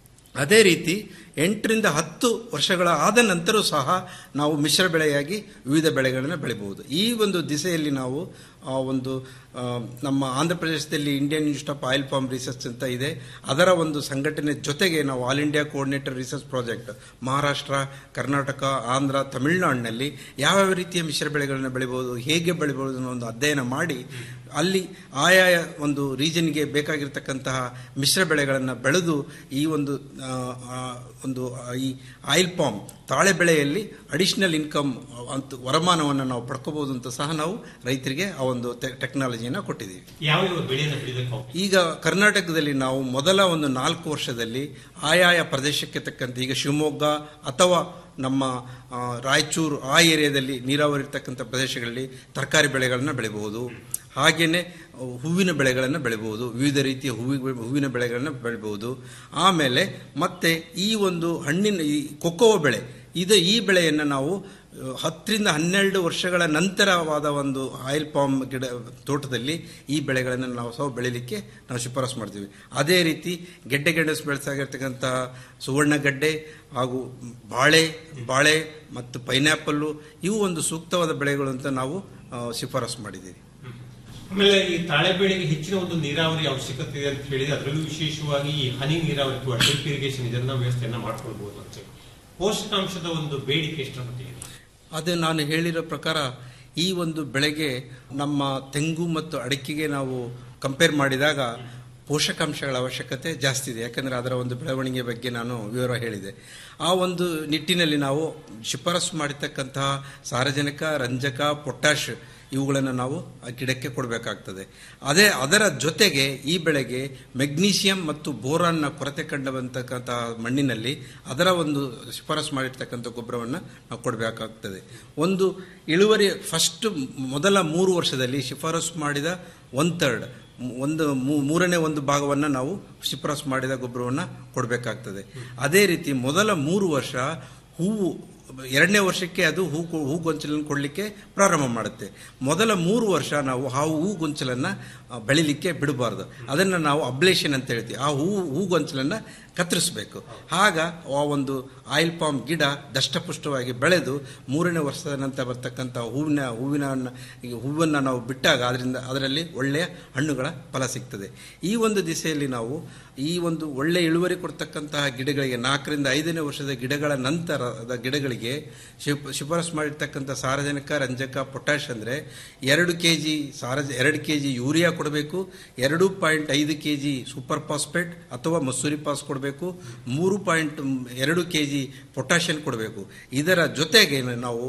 ಅದೇ ರೀತಿ ಎಂಟರಿಂದ ಹತ್ತು ವರ್ಷಗಳ ಆದ ನಂತರ ಸಹ ನಾವು ಮಿಶ್ರ ಬೆಳೆಯಾಗಿ ವಿವಿಧ ಬೆಳೆಗಳನ್ನು ಬೆಳಿಬಹುದು ಈ ಒಂದು ದಿಸೆಯಲ್ಲಿ ನಾವು ಆ, ಒಂದು ಆ, ನಮ್ಮ ಆಂಧ್ರ ಪ್ರದೇಶದಲ್ಲಿ Indian institute of oil farm research ಅಂತ ಇದೆ ಅದರ ಒಂದು ಸಂಘಟನೆ ಜೊತೆಗೆ ನಾವು all India coordinator research project Maharashtra Karnataka Andhra ತಮಿಳುನಾಡಿನಲ್ಲಿ ಯಾವ್ಯಾವ ರೀತಿಯ ಮಿಶ್ರ ಬೆಳೆಗಳನ್ನು ಬೆಳಿಬಹುದು ಹೇಗೆ ಬೆಳಿಬಹುದು ಅನ್ನೋ ಒಂದು ಅಧ್ಯಯನ ಮಾಡಿ ಅಲ್ಲಿ ಆಯಾಯ ಒಂದು ರೀಜನ್ಗೆ ಬೇಕಾಗಿರ್ತಕ್ಕಂತಹ ಮಿಶ್ರ ಬೆಳೆಗಳನ್ನು ಬೆಳೆದು ಈ ಒಂದು ಆ, ಆ, ಒಂದು ಆ, ಈ ಆಯಿಲ್ ಪಾಮ್ ತಾಳೆ ಬೆಳೆಯಲ್ಲಿ ಅಡಿಷನಲ್ ಇನ್ಕಮ್ ಅಂತ ವರಮಾನವನ್ನು ನಾವು ಪಡ್ಕೋಬಹುದು ಅಂತ ಸಹ ನಾವು ರೈತರಿಗೆ ಆ ಒಂದು ಟೆಕ್ನಾಲಜಿಯನ್ನು ಕೊಟ್ಟಿದ್ದೀವಿ ಯಾವ ಯಾವ ಬೆಳೆಯನ್ನು ಬೆಳೆದಕ್ಕೆ ಅವಕಾಶ ಈಗ ಕರ್ನಾಟಕದಲ್ಲಿ ನಾವು ಮೊದಲ ಒಂದು ನಾಲ್ಕು ವರ್ಷದಲ್ಲಿ ಆಯಾಯ ಪ್ರದೇಶಕ್ಕೆ ತಕ್ಕಂತೆ ಈಗ ಶಿವಮೊಗ್ಗ ಅಥವಾ ನಮ್ಮ ಆ, ರಾಯಚೂರು ಆ ಏರಿಯಾದಲ್ಲಿ ನೀರಾವರಿ ಇರ್ತಕ್ಕಂಥ ಪ್ರದೇಶಗಳಲ್ಲಿ ತರಕಾರಿ ಬೆಳೆಗಳನ್ನು ಬೆಳಿಬಹುದು ಹಾಗೆಯೇ ಹೂವಿನ ಬೆಳೆಗಳನ್ನು ಬೆಳಿಬಹುದು ವಿವಿಧ ರೀತಿಯ ಹೂವಿ ಹೂವಿನ ಬೆಳೆಗಳನ್ನು ಬೆಳಿಬಹುದು ಆಮೇಲೆ ಮತ್ತೆ ಈ ಒಂದು ಹಣ್ಣಿನ ಈ ಕೊಕ್ಕೋ ಬೆಳೆ ಇದು ಈ ಬೆಳೆಯನ್ನು ನಾವು ಆ, ಹತ್ತರಿಂದ ಹನ್ನೆರಡು ವರ್ಷಗಳ ನಂತರವಾದ ಒಂದು ಆಯಿಲ್ ಪಾಮ್ ಗಿಡ ತೋಟದಲ್ಲಿ ಈ ಬೆಳೆಗಳನ್ನು ನಾವು ಸಹ ಬೆಳಿಲಿಕ್ಕೆ ನಾವು ಶಿಫಾರಸು ಮಾಡ್ತೀವಿ ಅದೇ ರೀತಿ ಗೆಡ್ಡೆ ಗೆಣಸು ಬೆಳೆಸಾಗಿರ್ತಕ್ಕಂತಹ ಸುವರ್ಣಗಡ್ಡೆ ಹಾಗೂ ಬಾಳೆ ಬಾಳೆ ಮತ್ತು ಪೈನಾಪಲ್ಲು ಇವು ಒಂದು ಸೂಕ್ತವಾದ ಬೆಳೆಗಳು ಅಂತ ನಾವು ಆ, ಶಿಫಾರಸು ಮಾಡಿದ್ದೀವಿ ಆಮೇಲೆ ಈ ತಾಳೆ ಬೆಳೆಗೆ ಹೆಚ್ಚಿನ ಒಂದು ನೀರಾವರಿ ಅವಶ್ಯಕತೆ ಇದೆ ಅಂತ ಹೇಳಿದ್ರೆ ಅದರಲ್ಲೂ ವಿಶೇಷವಾಗಿ ಈ ಹನಿ ನೀರಾವರಿ ಅಥವಾ ಡ್ರಿಪ್ ಇರಿಗೇಷನ್ ಇದನ್ನ ವ್ಯವಸ್ಥೆಯನ್ನ ಮಾಡ್ಕೊಳ್ಬಹುದು ಅಂತ ಹೇಳಿ ಪೋಷಕಾಂಶದ ಒಂದು ಬೇಡಿಕೆ ಎಷ್ಟರ ಮಟ್ಟಿಗೆ ಇದೆ? ಅದು ನಾನು ಹೇಳಿರೋ ಪ್ರಕಾರ ಈ ಒಂದು ಬೆಳೆಗೆ ನಮ್ಮ ತೆಂಗು ಮತ್ತು ಅಡಿಕೆಗೆ ನಾವು ಕಂಪೇರ್ ಮಾಡಿದಾಗ ಪೋಷಕಾಂಶಗಳ ಅವಶ್ಯಕತೆ ಜಾಸ್ತಿ ಇದೆ ಯಾಕಂದರೆ ಅದರ ಒಂದು ಬೆಳವಣಿಗೆ ಬಗ್ಗೆ ನಾನು ವಿವರ ಹೇಳಿದೆ ಆ ಒಂದು ನಿಟ್ಟಿನಲ್ಲಿ ನಾವು ಶಿಫಾರಸು ಮಾಡಿರ್ತಕ್ಕಂತಹ ಸಾರಜನಕ ರಂಜಕ ಪೊಟ್ಯಾಶ್ ಇವುಗಳನ್ನು ನಾವು ಆ ಗಿಡಕ್ಕೆ ಕೊಡಬೇಕಾಗ್ತದೆ ಅದೇ ಅದರ ಜೊತೆಗೆ ಈ ಬೆಳೆಗೆ ಮೆಗ್ನೀಷಿಯಂ ಮತ್ತು ಬೋರಾನ್ನ ಕೊರತೆ ಕಂಡು ಬಂತಕ್ಕಂತಹ ಮಣ್ಣಿನಲ್ಲಿ ಅದರ ಒಂದು ಶಿಫಾರಸು ಮಾಡಿರ್ತಕ್ಕಂಥ ಗೊಬ್ಬರವನ್ನು ನಾವು ಕೊಡಬೇಕಾಗ್ತದೆ ಒಂದು ಇಳುವರಿ ಫಸ್ಟ್ ಮೊದಲ ಮೂರು ವರ್ಷದಲ್ಲಿ ಶಿಫಾರಸು ಮಾಡಿದ ಒನ್ ಥರ್ಡ್ ಒಂದು ಮೂ- ಮೂರನೇ ಒಂದು ಭಾಗವನ್ನು ನಾವು ಶಿಫಾರಸು ಮಾಡಿದ ಗೊಬ್ಬರವನ್ನು ಕೊಡಬೇಕಾಗ್ತದೆ ಅದೇ ರೀತಿ ಮೊದಲ ಮೂರು ವರ್ಷ ಹೂವು ಎರಡನೇ ವರ್ಷಕ್ಕೆ ಅದು ಹೂ ಹೂ ಗೊಂಚಲನ್ನು ಕೊಡಲಿಕ್ಕೆ ಪ್ರಾರಂಭ ಮಾಡುತ್ತೆ ಮೊದಲ ಮೂರು ವರ್ಷ ನಾವು ಆ ಹೂ ಗೊಂಚಲನ್ನು ಆ, ಬೆಳಿಲಿಕ್ಕೆ ಬಿಡಬಾರ್ದು ಅದನ್ನು ನಾವು ಅಬ್ಲೇಷನ್ ಅಂತ ಹೇಳ್ತೀವಿ ಆ ಹೂ ಹೂ ಗೊಂಚಲನ್ನು ಕತ್ತರಿಸಬೇಕು ಆಗ ಆ ಒಂದು ಆಯಿಲ್ ಪಾಮ್ ಗಿಡ ದಷ್ಟಪುಷ್ಟವಾಗಿ ಬೆಳೆದು ಮೂರನೇ ವರ್ಷದ ನಂತರ ಬರ್ತಕ್ಕಂಥ ಹೂವಿನ ಹೂವಿನ ಈ ಹೂವನ್ನು ನಾವು ಬಿಟ್ಟಾಗ ಅದರಿಂದ ಅದರಲ್ಲಿ ಒಳ್ಳೆಯ ಹಣ್ಣುಗಳ ಫಲ ಸಿಗ್ತದೆ ಈ ಒಂದು ದಿಸೆಯಲ್ಲಿ ನಾವು ಈ ಒಂದು ಒಳ್ಳೆಯ ಇಳುವರಿ ಕೊಡ್ತಕ್ಕಂತಹ ಗಿಡಗಳಿಗೆ ನಾಲ್ಕರಿಂದ ಐದನೇ ವರ್ಷದ ಗಿಡಗಳ ನಂತರದ ಗಿಡಗಳಿಗೆ ಶಿಫ ಶಿಫಾರಸು ಮಾಡಿರ್ತಕ್ಕಂಥ ಸಾರಜನಕ ರಂಜಕ ಪೊಟ್ಯಾಶ್ ಅಂದರೆ ಎರಡು ಕೆ ಜಿ ಸಾರಜ ಎರಡು ಕೆ ಜಿ ಯೂರಿಯಾ ಕೊಡಬೇಕು ಎರಡು ಪಾಯಿಂಟ್ ಐದು ಕೆ ಜಿ ಸೂಪರ್ ಫಾಸ್ಫೇಟ್ ಅಥವಾ ಮಸೂರಿ ಪಾಸ್ ಕೊಡಬೇಕು ಮೂರು ಪಾಯಿಂಟ್ ಎರಡು ಕೆ ಜಿ ಪೊಟ್ಯಾಷಿಯನ್ ಕೊಡಬೇಕು ಇದರ ಜೊತೆಗೆ ನಾವು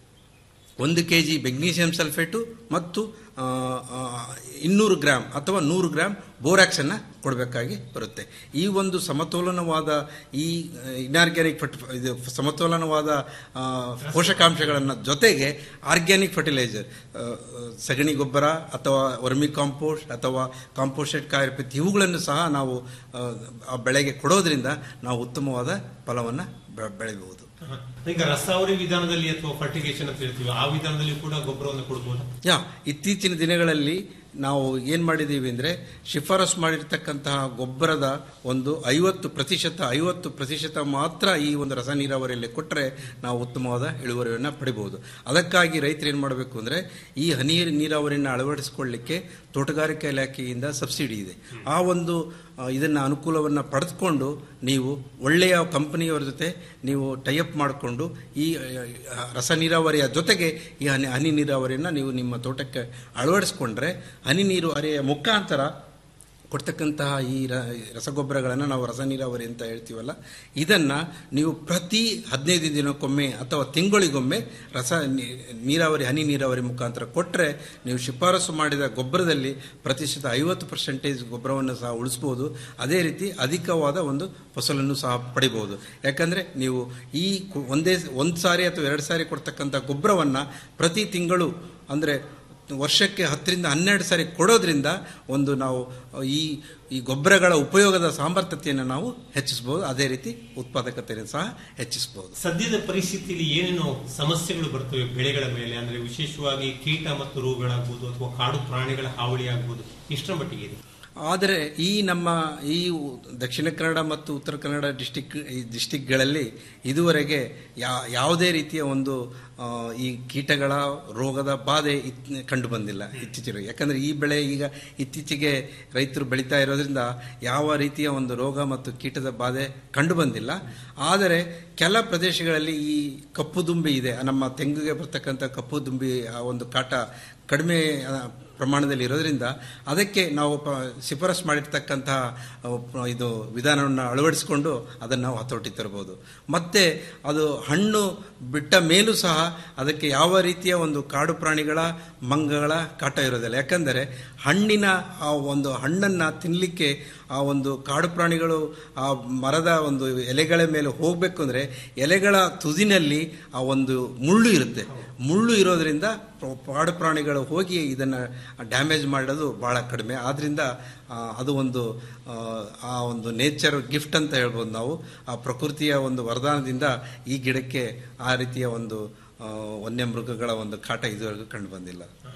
ಒಂದು ಕೆ ಜಿ ಮೆಗ್ನೀಷಿಯಂ ಸಲ್ಫೇಟು ಮತ್ತು ಆ, ಆ, ಇನ್ನೂರು ಗ್ರಾಮ್ ಅಥವಾ ನೂರು ಗ್ರಾಮ್ ಬೋರಾಕ್ಸನ್ನು ಕೊಡಬೇಕಾಗಿ ಬರುತ್ತೆ ಈ ಒಂದು ಸಮತೋಲನವಾದ ಈ ಇನ್ಆರ್ಗ್ಯಾನಿಕ್ ಫರ್ಟಿ ಇದು ಸಮತೋಲನವಾದ ಆ, ಪೋಷಕಾಂಶಗಳನ್ನು ಜೊತೆಗೆ ಆರ್ಗ್ಯಾನಿಕ್ ಫರ್ಟಿಲೈಸರ್ ಸಗಣಿ ಗೊಬ್ಬರ ಅಥವಾ ವರ್ಮಿ ಕಾಂಪೋಸ್ಟ್ ಅಥವಾ ಕಾಂಪೋಸ್ಟೆಡ್ ಕಾಯಿರ್ಪಿತ್ ಇವುಗಳನ್ನು ಸಹ ನಾವು ಆ, ಆ ಬೆಳೆಗೆ ಕೊಡೋದ್ರಿಂದ ನಾವು ಉತ್ತಮವಾದ ಫಲವನ್ನು ಬೆಳೆಯಬಹುದು ಈಗ ರಸಾವರಿ ವಿಧಾನದಲ್ಲಿ ಅಥವಾ ಫರ್ಟಿಗೇಷನ್ ಅಂತ ಹೇಳ್ತೀವಿ ಆ ವಿಧಾನದಲ್ಲಿ ಕೂಡ ಗೊಬ್ಬರವನ್ನು ಕೊಡಬಹುದು ಯಾ ಇತ್ತೀಚಿನ ದಿನಗಳಲ್ಲಿ ನಾವು ಏನು ಮಾಡಿದ್ದೀವಿ ಅಂದರೆ ಶಿಫಾರಸು ಮಾಡಿರ್ತಕ್ಕಂತಹ ಗೊಬ್ಬರದ ಒಂದು ಐವತ್ತು ಪ್ರತಿಶತ ಐವತ್ತು ಪ್ರತಿಶತ ಮಾತ್ರ ಈ ಒಂದು ರಸ ನೀರಾವರಿಯಲ್ಲಿ ಕೊಟ್ಟರೆ ನಾವು ಉತ್ತಮವಾದ ಇಳುವರಿಯನ್ನು ಪಡಿಬಹುದು ಅದಕ್ಕಾಗಿ ರೈತರು ಏನು ಮಾಡಬೇಕು ಅಂದರೆ ಈ ಹನಿ ನೀರಾವರಿಯನ್ನು ಅಳವಡಿಸಿಕೊಳ್ಳಲಿಕ್ಕೆ ತೋಟಗಾರಿಕಾ ಇಲಾಖೆಯಿಂದ ಸಬ್ಸಿಡಿ ಇದೆ ಆ ಒಂದು ಆ, ಇದನ್ನ ಅನುಕೂಲವನ್ನು ಪಡೆದುಕೊಂಡು ನೀವು ಒಳ್ಳೆಯ ಕಂಪನಿಯವರ ಜೊತೆ ನೀವು ಟೈಅಪ್ ಮಾಡಿಕೊಂಡು ಈ ಆ, ರಸ ನೀರಾವರಿಯ ಜೊತೆಗೆ ಈ ಹನಿ ಹನಿ ನೀರಾವರಿಯನ್ನು ನೀವು ನಿಮ್ಮ ತೋಟಕ್ಕೆ ಅಳವಡಿಸ್ಕೊಂಡ್ರೆ ಹನಿ ನೀರಾವರಿಯ ಮುಖಾಂತರ ಕೊಡ್ತಕ್ಕಂತಹ ಈ ರ ರಸಗೊಬ್ಬರಗಳನ್ನು ನಾವು ರಸ ನೀರಾವರಿ ಅಂತ ಹೇಳ್ತೀವಲ್ಲ ಇದನ್ನು ನೀವು ಪ್ರತಿ ಹದಿನೈದು ದಿನಕ್ಕೊಮ್ಮೆ ಅಥವಾ ತಿಂಗಳಿಗೊಮ್ಮೆ ರಸ ನೀ- ನೀರಾವರಿ ಹನಿ ನೀರಾವರಿ ಮುಖಾಂತರ ಕೊಟ್ಟರೆ ನೀವು ಶಿಫಾರಸು ಮಾಡಿದ ಗೊಬ್ಬರದಲ್ಲಿ ಪ್ರತಿಶತ ಐವತ್ತು ಪರ್ಸೆಂಟೇಜ್ ಗೊಬ್ಬರವನ್ನು ಸಹ ಉಳಿಸ್ಬೋದು ಅದೇ ರೀತಿ ಅಧಿಕವಾದ ಒಂದು ಫಸಲನ್ನು ಸಹ ಪಡಿಬಹುದು ಯಾಕಂದರೆ ನೀವು ಈ ಕು- ಒಂದೇ ಒಂದು ಸಾರಿ ಅಥವಾ ಎರಡು ಸಾರಿ ಕೊಡ್ತಕ್ಕಂಥ ಗೊಬ್ಬರವನ್ನು ಪ್ರತಿ ತಿಂಗಳು ಅಂದರೆ ವರ್ಷಕ್ಕೆ ಹತ್ತರಿಂದ ಹನ್ನೆರಡು ಸಾರಿ ಕೊಡೋದ್ರಿಂದ ಒಂದು ನಾವು ಈ ಈ ಗೊಬ್ಬರಗಳ ಉಪಯೋಗದ ಸಾಮರ್ಥ್ಯತೆಯನ್ನು ನಾವು ಹೆಚ್ಚಿಸಬಹುದು ಅದೇ ರೀತಿ ಉತ್ಪಾದಕತೆಯನ್ನು ಸಹ ಹೆಚ್ಚಿಸಬಹುದು ಸದ್ಯದ ಪರಿಸ್ಥಿತಿಯಲ್ಲಿ ಏನೇನು ಸಮಸ್ಯೆಗಳು ಬರ್ತವೆ ಬೆಳೆಗಳ ಮೇಲೆ ಅಂದ್ರೆ ವಿಶೇಷವಾಗಿ ಕೀಟ ಮತ್ತು ರೋಗಗಳಾಗ್ಬೋದು ಅಥವಾ ಕಾಡು ಪ್ರಾಣಿಗಳ ಹಾವಳಿ ಆಗ್ಬೋದು ಎಷ್ಟರ ಮಟ್ಟಿಗೆ ಇದೆ ಆದರೆ ಈ ನಮ್ಮ ಈ ದಕ್ಷಿಣ ಕನ್ನಡ ಮತ್ತು ಉತ್ತರ ಕನ್ನಡ ಡಿಸ್ಟಿಕ್ ಈ ಡಿಸ್ಟಿಕ್ಗಳಲ್ಲಿ ಇದುವರೆಗೆ ಯಾ ಯಾವುದೇ ರೀತಿಯ ಒಂದು ಆ, ಈ ಕೀಟಗಳ ರೋಗದ ಬಾಧೆ ಇತ್- ಕಂಡು ಬಂದಿಲ್ಲ ಇತ್ತೀಚೆಗೆ ಯಾಕಂದರೆ ಈ ಬೆಳೆ ಈಗ ಇತ್ತೀಚೆಗೆ ರೈತರು ಬೆಳೀತಾ ಇರೋದ್ರಿಂದ ಯಾವ ರೀತಿಯ ಒಂದು ರೋಗ ಮತ್ತು ಕೀಟದ ಬಾಧೆ ಕಂಡು ಬಂದಿಲ್ಲ ಆದರೆ ಕೆಲ ಪ್ರದೇಶಗಳಲ್ಲಿ ಈ ಕಪ್ಪು ದುಂಬಿ ಇದೆ ನಮ್ಮ ತೆಂಗಿಗೆ ಬರ್ತಕ್ಕಂಥ ಕಪ್ಪು ದುಂಬಿ ಆ ಒಂದು ಕಾಟ ಕಡಿಮೆ ಆ, ಪ್ರಮಾಣದಲ್ಲಿ ಇರೋದ್ರಿಂದ ಅದಕ್ಕೆ ನಾವು ಪ- ಶಿಫಾರಸು ಮಾಡಿರ್ತಕ್ಕಂತಹ ಆ, ಪ- ಇದು ವಿಧಾನವನ್ನು ಅಳವಡಿಸಿಕೊಂಡು ಅದನ್ನು ನಾವು ಹತೋಟಿ ತರಬಹುದು ಮತ್ತೆ ಅದು ಹಣ್ಣು ಬಿಟ್ಟ ಮೇಲೂ ಸಹ ಅದಕ್ಕೆ ಯಾವ ರೀತಿಯ ಒಂದು ಕಾಡು ಪ್ರಾಣಿಗಳ ಮಂಗಗಳ ಕಾಟ ಇರೋದಿಲ್ಲ ಯಾಕಂದರೆ ಹಣ್ಣಿನ ಆ ಒಂದು ಹಣ್ಣನ್ನು ತಿನ್ನಲಿಕ್ಕೆ ಆ ಒಂದು ಕಾಡು ಪ್ರಾಣಿಗಳು ಆ ಮರದ ಒಂದು ಎಲೆಗಳ ಮೇಲೆ ಹೋಗಬೇಕು ಅಂದರೆ ಎಲೆಗಳ ತುದಿನಲ್ಲಿ ಆ ಒಂದು ಮುಳ್ಳು ಇರುತ್ತೆ ಮುಳ್ಳು ಇರೋದ್ರಿಂದ ಪ್ರ- ಕಾಡು ಪ್ರಾಣಿಗಳು ಹೋಗಿ ಇದನ್ನು ಡ್ಯಾಮೇಜ್ ಮಾಡೋದು ಭಾಳ ಕಡಿಮೆ ಆದ್ದರಿಂದ ಆ, ಅದು ಒಂದು ಆ, ಆ ಒಂದು ನೇಚರ್ ಗಿಫ್ಟ್ ಅಂತ ಹೇಳ್ಬೋದು ನಾವು ಆ ಪ್ರಕೃತಿಯ ಒಂದು ವರದಾನದಿಂದ ಈ ಗಿಡಕ್ಕೆ ಆ ರೀತಿಯ ಒಂದು ಆ, ವನ್ಯಮೃಗಗಳ ಒಂದು ಕಾಟ ಇದುವರೆಗೂ ಕಂಡು ಬಂದಿಲ್ಲ